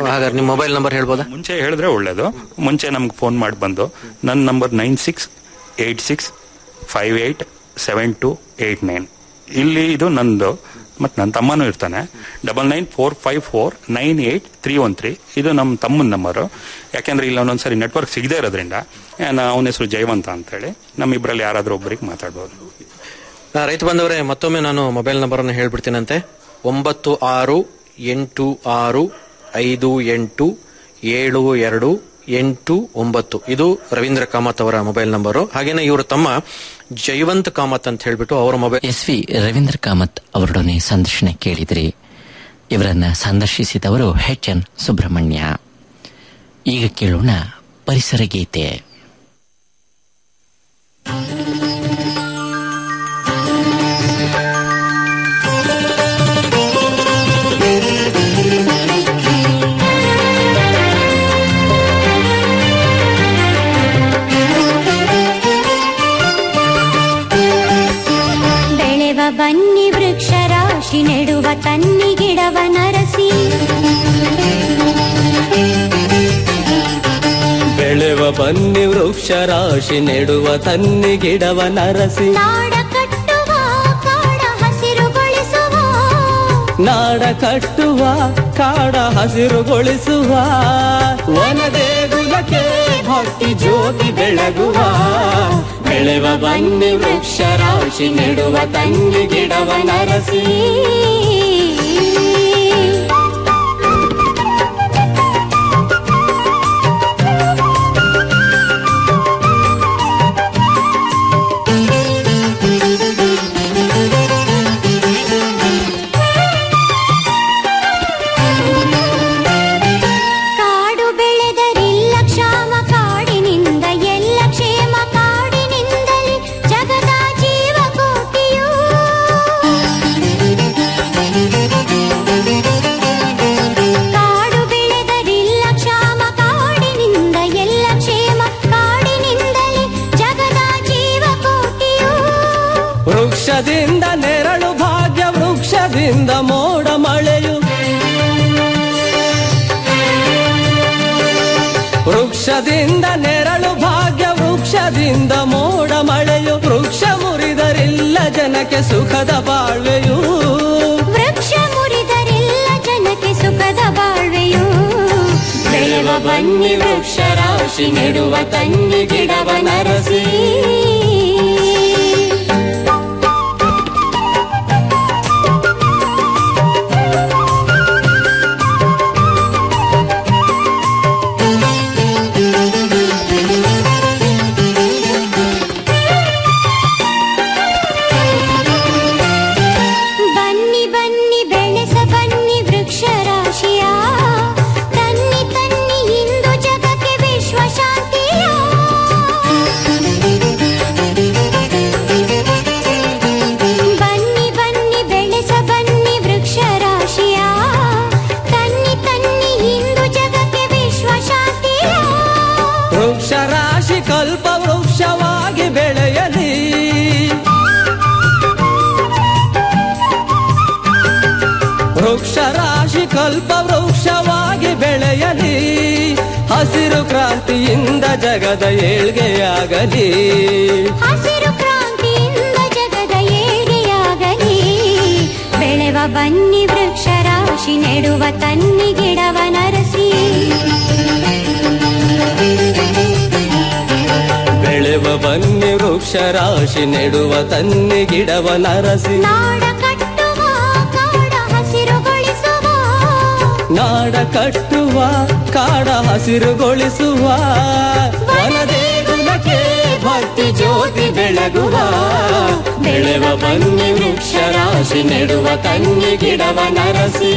ಹಾಗಾದ್ರೆ ನಿಮ್ಮ ಮೊಬೈಲ್ ನಂಬರ್ ಹೇಳ್ಬೋದಾ ಮುಂಚೆ ಹೇಳಿದ್ರೆ ಒಳ್ಳೇದು ಮುಂಚೆ ನಮ್ಗೆ ಫೋನ್ ಮಾಡಿ ಬಂದು ನನ್ನ number nine six eight six five eight seven two eight nine ಇಲ್ಲಿ ಇದು ನಂದು ಮತ್ತು ನನ್ನ ತಮ್ಮನೂ ಇರ್ತಾನೆ double nine four five four nine eight three one three ಇದು ನಮ್ಮ ತಮ್ಮನ ನಂಬರು ಯಾಕೆಂದ್ರೆ ಇಲ್ಲಿ ಒಂದೊಂದ್ಸರಿ ನೆಟ್ವರ್ಕ್ ಸಿಗದೇ ಇರೋದ್ರಿಂದ ಅವನ ಹೆಸರು ಜಯವಂತ ಅಂತೇಳಿ ನಮ್ಮಿಬ್ಬರಲ್ಲಿ ಯಾರಾದರೂ ಒಬ್ಬರಿಗೆ ಮಾತಾಡ್ಬೋದು ಆ, ರೈತ ಬಂದವರೇ ಮತ್ತೊಮ್ಮೆ ನಾನು ಮೊಬೈಲ್ ನಂಬರ್ ಅನ್ನು ಹೇಳ್ಬಿಡ್ತೀನಂತೆ ಒಂಬತ್ತು ಆರು ಎಂಟು ಆರು ಐದು ಎಂಟು ಏಳು ಎರಡು ಎಂಟು ಒಂಬತ್ತು ಇದು ರವೀಂದ್ರ ಕಾಮತ್ ಅವರ ಮೊಬೈಲ್ ನಂಬರು ಹಾಗೇನೆ ಇವರು ತಮ್ಮ ಜಯವಂತ್ ಕಾಮತ್ ಅಂತ ಹೇಳ್ಬಿಟ್ಟು ಅವರ mobile S V Ravindra Kamath ಅವರೊಡನೆ ಸಂದರ್ಶನ ಕೇಳಿದಿರಿ ಇವರನ್ನ ಸಂದರ್ಶಿಸಿದವರು ಎಚ್ ಎನ್ ಸುಬ್ರಹ್ಮಣ್ಯ ಈಗ ಕೇಳೋಣ ಪರಿಸರ ಗೀತೆ ಬೆಳೆವ ಬನ್ನಿ ವೃಕ್ಷ ರಾಶಿ ನೆಡುವ ತನ್ನಿ ಗಿಡವ ನರಸಿ ಬೆಳೆವ ಬನ್ನಿ ವೃಕ್ಷ ರಾಶಿ ನೆಡುವ ತನ್ನಿ ಗಿಡವ ನರಸಿ ನಾಡ ಕಟ್ಟುವ ಕಾಡ ಹಸಿರುಗೊಳಿಸುವ ನಾಡ ಕಟ್ಟುವ ಕಾಡ ಹಸಿರುಗೊಳಿಸುವ ವನ ದೇಗುಲಕ್ಕೆ ಭಕ್ತಿ ಜ್ಯೋತಿ ಬೆಳಗುವ ಬೆಳೆವ ಬನ್ನಿ ವೃಕ್ಷ ರಾಶಿ ನೆಡುವ ತನ್ನಿ ಗಿಡವ ನರಸಿ ಕಾಡು ಬೆಳೆದರಿಲ್ಲ ಕ್ಷಾಮ ಕಾಡಿನಿಂದ ಎಲ್ಲ ಕ್ಷೇಮ ಕಾಡಿನಿಂದಲೇ ಜಗದ ಜೀವ ಕೋಟಿಯು ಕಾಡು ಬೆಳೆದರಿಲ್ಲ ಕ್ಷಾಮ ಕಾಡಿನಿಂದ ಎಲ್ಲ ಕ್ಷೇಮ ಕಾಡಿನಿಂದಲೇ ಜಗದ ಜೀವ ಕೋಟಿಯು ವೃಕ್ಷದಿಂದ ನೆರಳು ಭಾಗ್ಯ ವೃಕ್ಷದಿಂದ ಮೋಡ ಮಳೆಯು ವೃಕ್ಷದಿಂದ ನೆರಳು ಭಾಗ್ಯ ವೃಕ್ಷದಿಂದ ಮೋಡ ಮಳೆಯು ವೃಕ್ಷ ಮುರಿದರಿಲ್ಲ ಜನಕ್ಕೆ ಸುಖದ ಬಾಳ್ವೆಯು ವೃಕ್ಷ ಮುರಿದರೆಲ್ಲ ಜನಕ್ಕೆ ಸುಖದ ಬಾಳ್ವೆಯು ಬೆಳೆವ ಬನ್ನಿ ವೃಕ್ಷ ರಾಶಿ ನೆಡುವ ತನ್ನಿ ಗಿಡವ ನರಸಿ ಬನ್ನಿ ಬನ್ನಿ ಬೆಳೆಸ ಬನ್ನಿ ವೃಕ್ಷ ರಾಶಿಯ ತನ್ನಿ ತನ್ನಿ ಇಂದು ಜಗಕ್ಕೆ ವಿಶ್ವ ಶಾಂತಿಯ ಬನ್ನಿ ಬನ್ನಿ ಬೆಳೆಸ ಬನ್ನಿ ವೃಕ್ಷ ರಾಶಿಯ ತನ್ನಿ ತನ್ನಿ ಇಂದು ಜಗಕ್ಕೆ ವಿಶ್ವ ಶಾಂತಿಯ ವೃಕ್ಷ ರಾಶಿ ಕಲ್ಪ ವೃಕ್ಷವಾಗಿ ಬೆಳೆಯಲಿ ವೃಕ್ಷ ರಾಶಿ ಕಲ್ಪ ವೃಕ್ಷವಾಗಿ ಬೆಳೆಯಲಿ ಹಸಿರು ಕ್ರಾಂತಿಯಿಂದ ಜಗದ ಏಳ್ಗೆಯಾಗಲಿ ಹಸಿರು ಕ್ರಾಂತಿಯಿಂದ ಜಗದ ಏಳಿಗೆಯಾಗಲಿ ಬೆಳೆವ ಬನ್ನಿ ವೃಕ್ಷ ರಾಶಿ ನೆಡುವ ತನ್ನಿ ಗಿಡವ ನರಸಿ ಬೆಳೆವ ಬನ್ನಿ ವೃಕ್ಷ ರಾಶಿ ನೆಡುವ ತನ್ನಿ ಗಿಡವ ನರಸಿ ನಾಡ ಕಟ್ಟುವ ಕಾಡ ಹಸಿರುಗೊಳಿಸುವ ನಾಡ ಕಟ್ಟುವ ಕಾಡ ಹಸಿರುಗೊಳಿಸುವ ವನ ದೇಗುಲಕ್ಕೆ ಭಕ್ತಿ ಜ್ಯೋತಿ ಬೆಳಗುವ ಬೆಳೆವ ಬನ್ನಿ ವೃಕ್ಷ ರಾಶಿ ನೆಡುವ ತನ್ನಿ ಗಿಡವ ನರಸಿ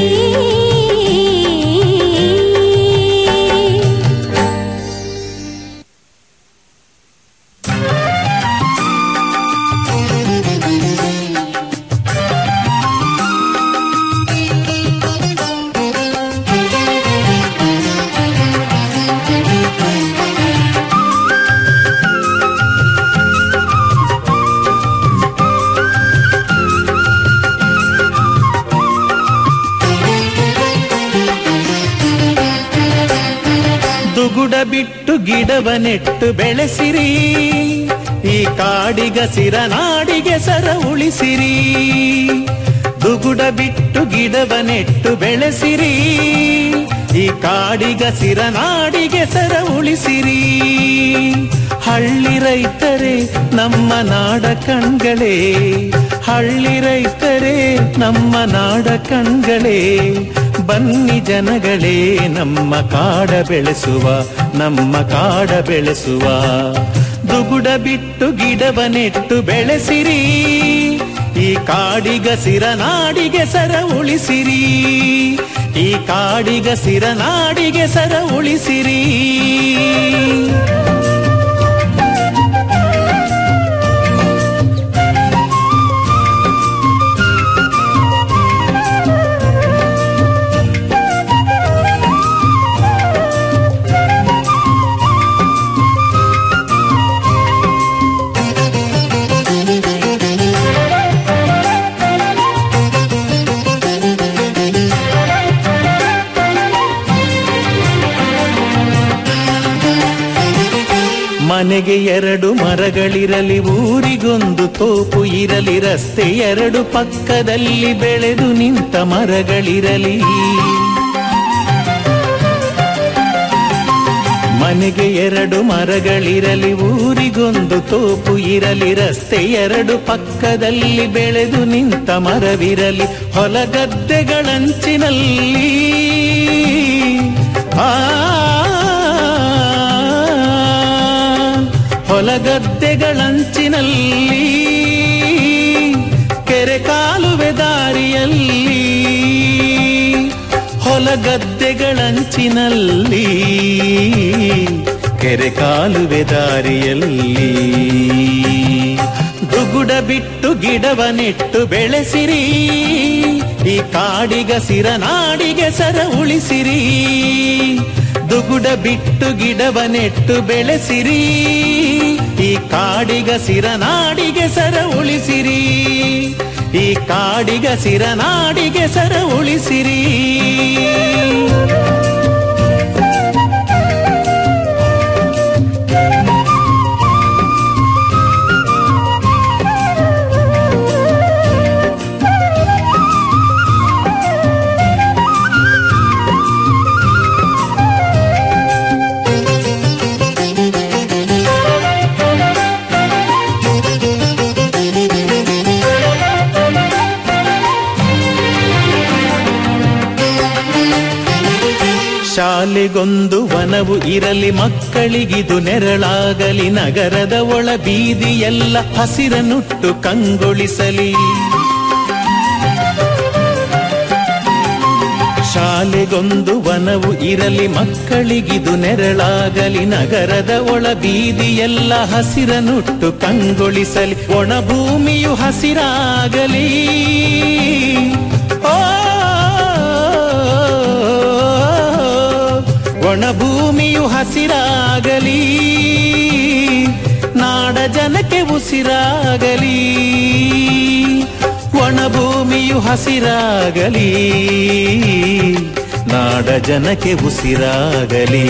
ದುಗುಡ ಬಿಟ್ಟು ಗಿಡವ ನೆಟ್ಟು ಬೆಳೆಸಿರಿ ಈ ಕಾಡಿಗ ಸಿರ ನಾಡಿಗೆ ಸರ ಉಳಿಸಿರಿ ದುಗುಡ ಬಿಟ್ಟು ಗಿಡವ ನೆಟ್ಟು ಬೆಳೆಸಿರಿ ಈ ಕಾಡಿಗ ಸಿರ ನಾಡಿಗೆ ಸರ ಉಳಿಸಿರಿ ಹಳ್ಳಿ ರೈತರೇ ನಮ್ಮ ನಾಡ ಕಣ್ಗಳೇ ಹಳ್ಳಿ ರೈತರೇ ನಮ್ಮ ನಾಡ ಕಣ್ಗಳೇ ಬನ್ನಿ ಜನಗಳೇ ನಮ್ಮ ಕಾಡ ಬೆಳೆಸುವ ನಮ್ಮ ಕಾಡ ಬೆಳೆಸುವ ದುಗುಡ ಬಿಟ್ಟು ಗಿಡವ ನೆಟ್ಟು ಬೆಳೆಸಿರಿ ಈ ಕಾಡಿಗ ಸಿರ ನಾಡಿಗೆ ಸರ ಉಳಿಸಿರಿ ಈ ಕಾಡಿಗ ಸಿರ ನಾಡಿಗೆ ಸರ ಉಳಿಸಿರಿ ಮನೆಗೆ ಎರಡು ಮರಗಳಿರಲಿ ಊರಿಗೊಂದು ತೋಪು ಇರಲಿ ರಸ್ತೆ ಎರಡು ಪಕ್ಕದಲ್ಲಿ ಬೆಳೆದು ನಿಂತ ಮರಗಳಿರಲಿ ಮನೆಗೆ ಎರಡು ಮರಗಳಿರಲಿ ಊರಿಗೊಂದು ತೋಪು ಇರಲಿ ರಸ್ತೆ ಎರಡು ಪಕ್ಕದಲ್ಲಿ ಬೆಳೆದು ನಿಂತ ಮರವಿರಲಿ ಹೊಲಗದ್ದೆಗಳಂಚಿನಲ್ಲಿ ಆ ಹೊಲಗದ್ದೆಗಳಂಚಿನಲ್ಲಿ ಕೆರೆ ಕಾಲುವೆ ದಾರಿಯಲ್ಲಿ ಹೊಲಗದ್ದೆಗಳಂಚಿನಲ್ಲಿ ಕೆರೆ ಕಾಲುವೆ ದಾರಿಯಲ್ಲಿ ದುಗುಡ ಬಿಟ್ಟು ಗಿಡವ ನೆಟ್ಟು ಬೆಳೆಸಿರಿ ಈ ಕಾಡಿಗ ಸಿರ ನಾಡಿಗೆ ಸರ ಉಳಿಸಿರಿ ದುಗುಡ ಬಿಟ್ಟು ಗಿಡವ ನೆಟ್ಟು ಬೆಳೆಸಿರಿ ಈ ಕಾಡಿಗ ಸಿರ ನಾಡಿಗೆ ಸರ ಉಳಿಸಿರಿ ಈ ಕಾಡಿಗ ಸಿರ ನಾಡಿಗೆ ಸರ ಉಳಿಸಿರಿ ಶಾಲೆಗೊಂದು ವನವು ಇರಲಿ ಮಕ್ಕಳಿಗಿದು ನೆರಳಾಗಲಿ ನಗರದ ಒಳ ಬೀದಿಯೆಲ್ಲ ಹಸಿರನುಟ್ಟು ಕಂಗೊಳಿಸಲಿ ಶಾಲೆಗೊಂದು ವನವು ಇರಲಿ ಮಕ್ಕಳಿಗಿದು ನೆರಳಾಗಲಿ ನಗರದ ಒಳ ಬೀದಿಯೆಲ್ಲ ಹಸಿರನುಟ್ಟು ಕಂಗೊಳಿಸಲಿ ಒಣ ಭೂಮಿಯು ಹಸಿರಾಗಲಿ ಓ ಒಣ ಭೂಮಿಯು ಹಸಿರಾಗಲಿ ನಾಡ ಜನಕ್ಕೆ ಉಸಿರಾಗಲಿ ಒಣ ಭೂಮಿಯು ಹಸಿರಾಗಲಿ ನಾಡ ಜನಕ್ಕೆ ಉಸಿರಾಗಲಿ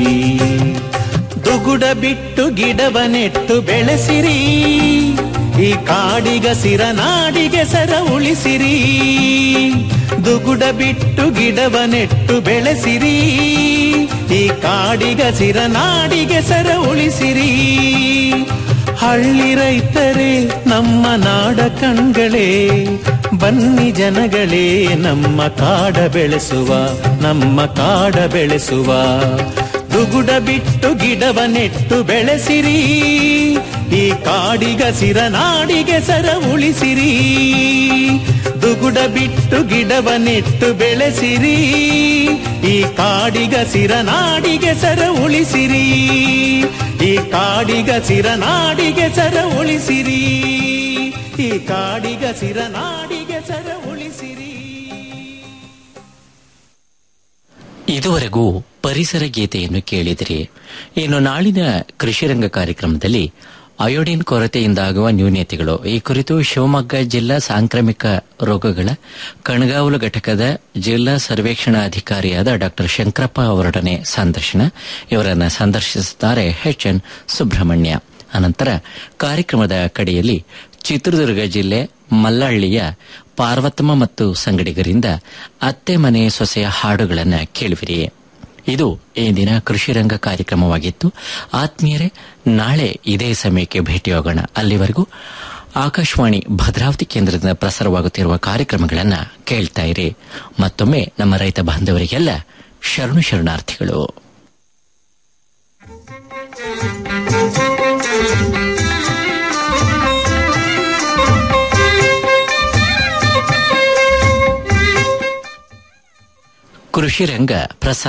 ದುಗುಡ ಬಿಟ್ಟು ಗಿಡವ ನೆಟ್ಟು ಬೆಳೆಸಿರಿ ಈ ಕಾಡಿಗ ಸಿರ ನಾಡಿಗೆ ಸರ ಉಳಿಸಿರಿ ದುಗುಡ ಬಿಟ್ಟು ಗಿಡವ ನೆಟ್ಟು ಬೆಳೆಸಿರಿ ಈ ಕಾಡಿಗ ಸಿರ ನಾಡಿಗೆ ಸರ ಉಳಿಸಿರಿ ಹಳ್ಳಿ ರೈತರೇ ನಮ್ಮ ನಾಡ ಕಣ್ಗಳೇ ಬನ್ನಿ ಜನಗಳೇ ನಮ್ಮ ಕಾಡ ಬೆಳೆಸುವ ನಮ್ಮ ಕಾಡ ಬೆಳೆಸುವ ದುಗುಡ ಬಿಟ್ಟು ಗಿಡವ ನೆಟ್ಟು ಬೆಳೆಸಿರಿ ಈ ಕಾಡಿಗ ಸಿರ ನಾಡಿಗೆ ಸರ ಉಳಿಸಿರಿ ದುಗುಡ ಬಿಟ್ಟು ಗಿಡವ ನೆಟ್ಟು ಬೆಳೆಸಿರಿ ಈ ಕಾಡಿಗ ಸಿರ ನಾಡಿಗೆ ಸರ ಉಳಿಸಿರಿ ಈ ಕಾಡಿಗ ಸಿರ ನಾಡಿಗೆ ಸರ ಉಳಿಸಿರಿ ಈ ಕಾಡಿಗ ಸಿರ ನಾಡಿಗೆ ಸರ ಉಳಿಸಿರಿ ಇದುವರೆಗೂ ಪರಿಸರ ಗೀತೆಯನ್ನು ಕೇಳಿದಿರಿ ಇನ್ನು ನಾಳಿನ ಕೃಷಿರಂಗ ಕಾರ್ಯಕ್ರಮದಲ್ಲಿ ಅಯೋಡಿನ್ ಕೊರತೆಯಿಂದಾಗುವ ನ್ಯೂನ್ಯತೆಗಳು ಈ ಕುರಿತು ಶಿವಮೊಗ್ಗ ಜಿಲ್ಲಾ ಸಾಂಕ್ರಾಮಿಕ ರೋಗಗಳ ಕಣಗಾವಲು ಘಟಕದ ಜಿಲ್ಲಾ ಸರ್ವೇಕ್ಷಣಾ ಅಧಿಕಾರಿಯಾದ ಡಾ ಶಂಕರಪ್ಪ ಅವರೊಡನೆ ಸಂದರ್ಶನ ಇವರನ್ನು ಸಂದರ್ಶಿಸುತ್ತಾರೆ ಎಚ್ ಎನ್ ಸುಬ್ರಹ್ಮಣ್ಯ ಅನಂತರ ಕಾರ್ಯಕ್ರಮದ ಕಡೆಯಲ್ಲಿ ಚಿತ್ರದುರ್ಗ ಜಿಲ್ಲೆ ಮಲ್ಲಹಳ್ಳಿಯ ಪಾರ್ವತಮ್ಮ ಮತ್ತು ಸಂಗಡಿಗರಿಂದ ಅತ್ತೆ ಮನೆ ಸೊಸೆಯ ಹಾಡುಗಳನ್ನು ಕೇಳುವಿರಿ ಇದು ಈ ದಿನ ಕೃಷಿ ರಂಗ ಕಾರ್ಯಕ್ರಮವಾಗಿತ್ತು ಆತ್ಮೀಯರೇ ನಾಳೆ ಇದೇ ಸಮಯಕ್ಕೆ ಭೇಟಿಯಾಗೋಣ ಅಲ್ಲಿವರೆಗೂ ಆಕಾಶವಾಣಿ ಭದ್ರಾವತಿ ಕೇಂದ್ರದಿಂದ ಪ್ರಸಾರವಾಗುತ್ತಿರುವ ಕಾರ್ಯಕ್ರಮಗಳನ್ನು ಕೇಳ್ತಾ ಇರಿ ಮತ್ತೊಮ್ಮೆ ನಮ್ಮ ರೈತ ಬಾಂಧವರಿಗೆಲ್ಲ ಶರಣು ಶರಣಾರ್ಥಿಗಳು ಕೃಷಿ ರಂಗ ಪ್ರಸಾರ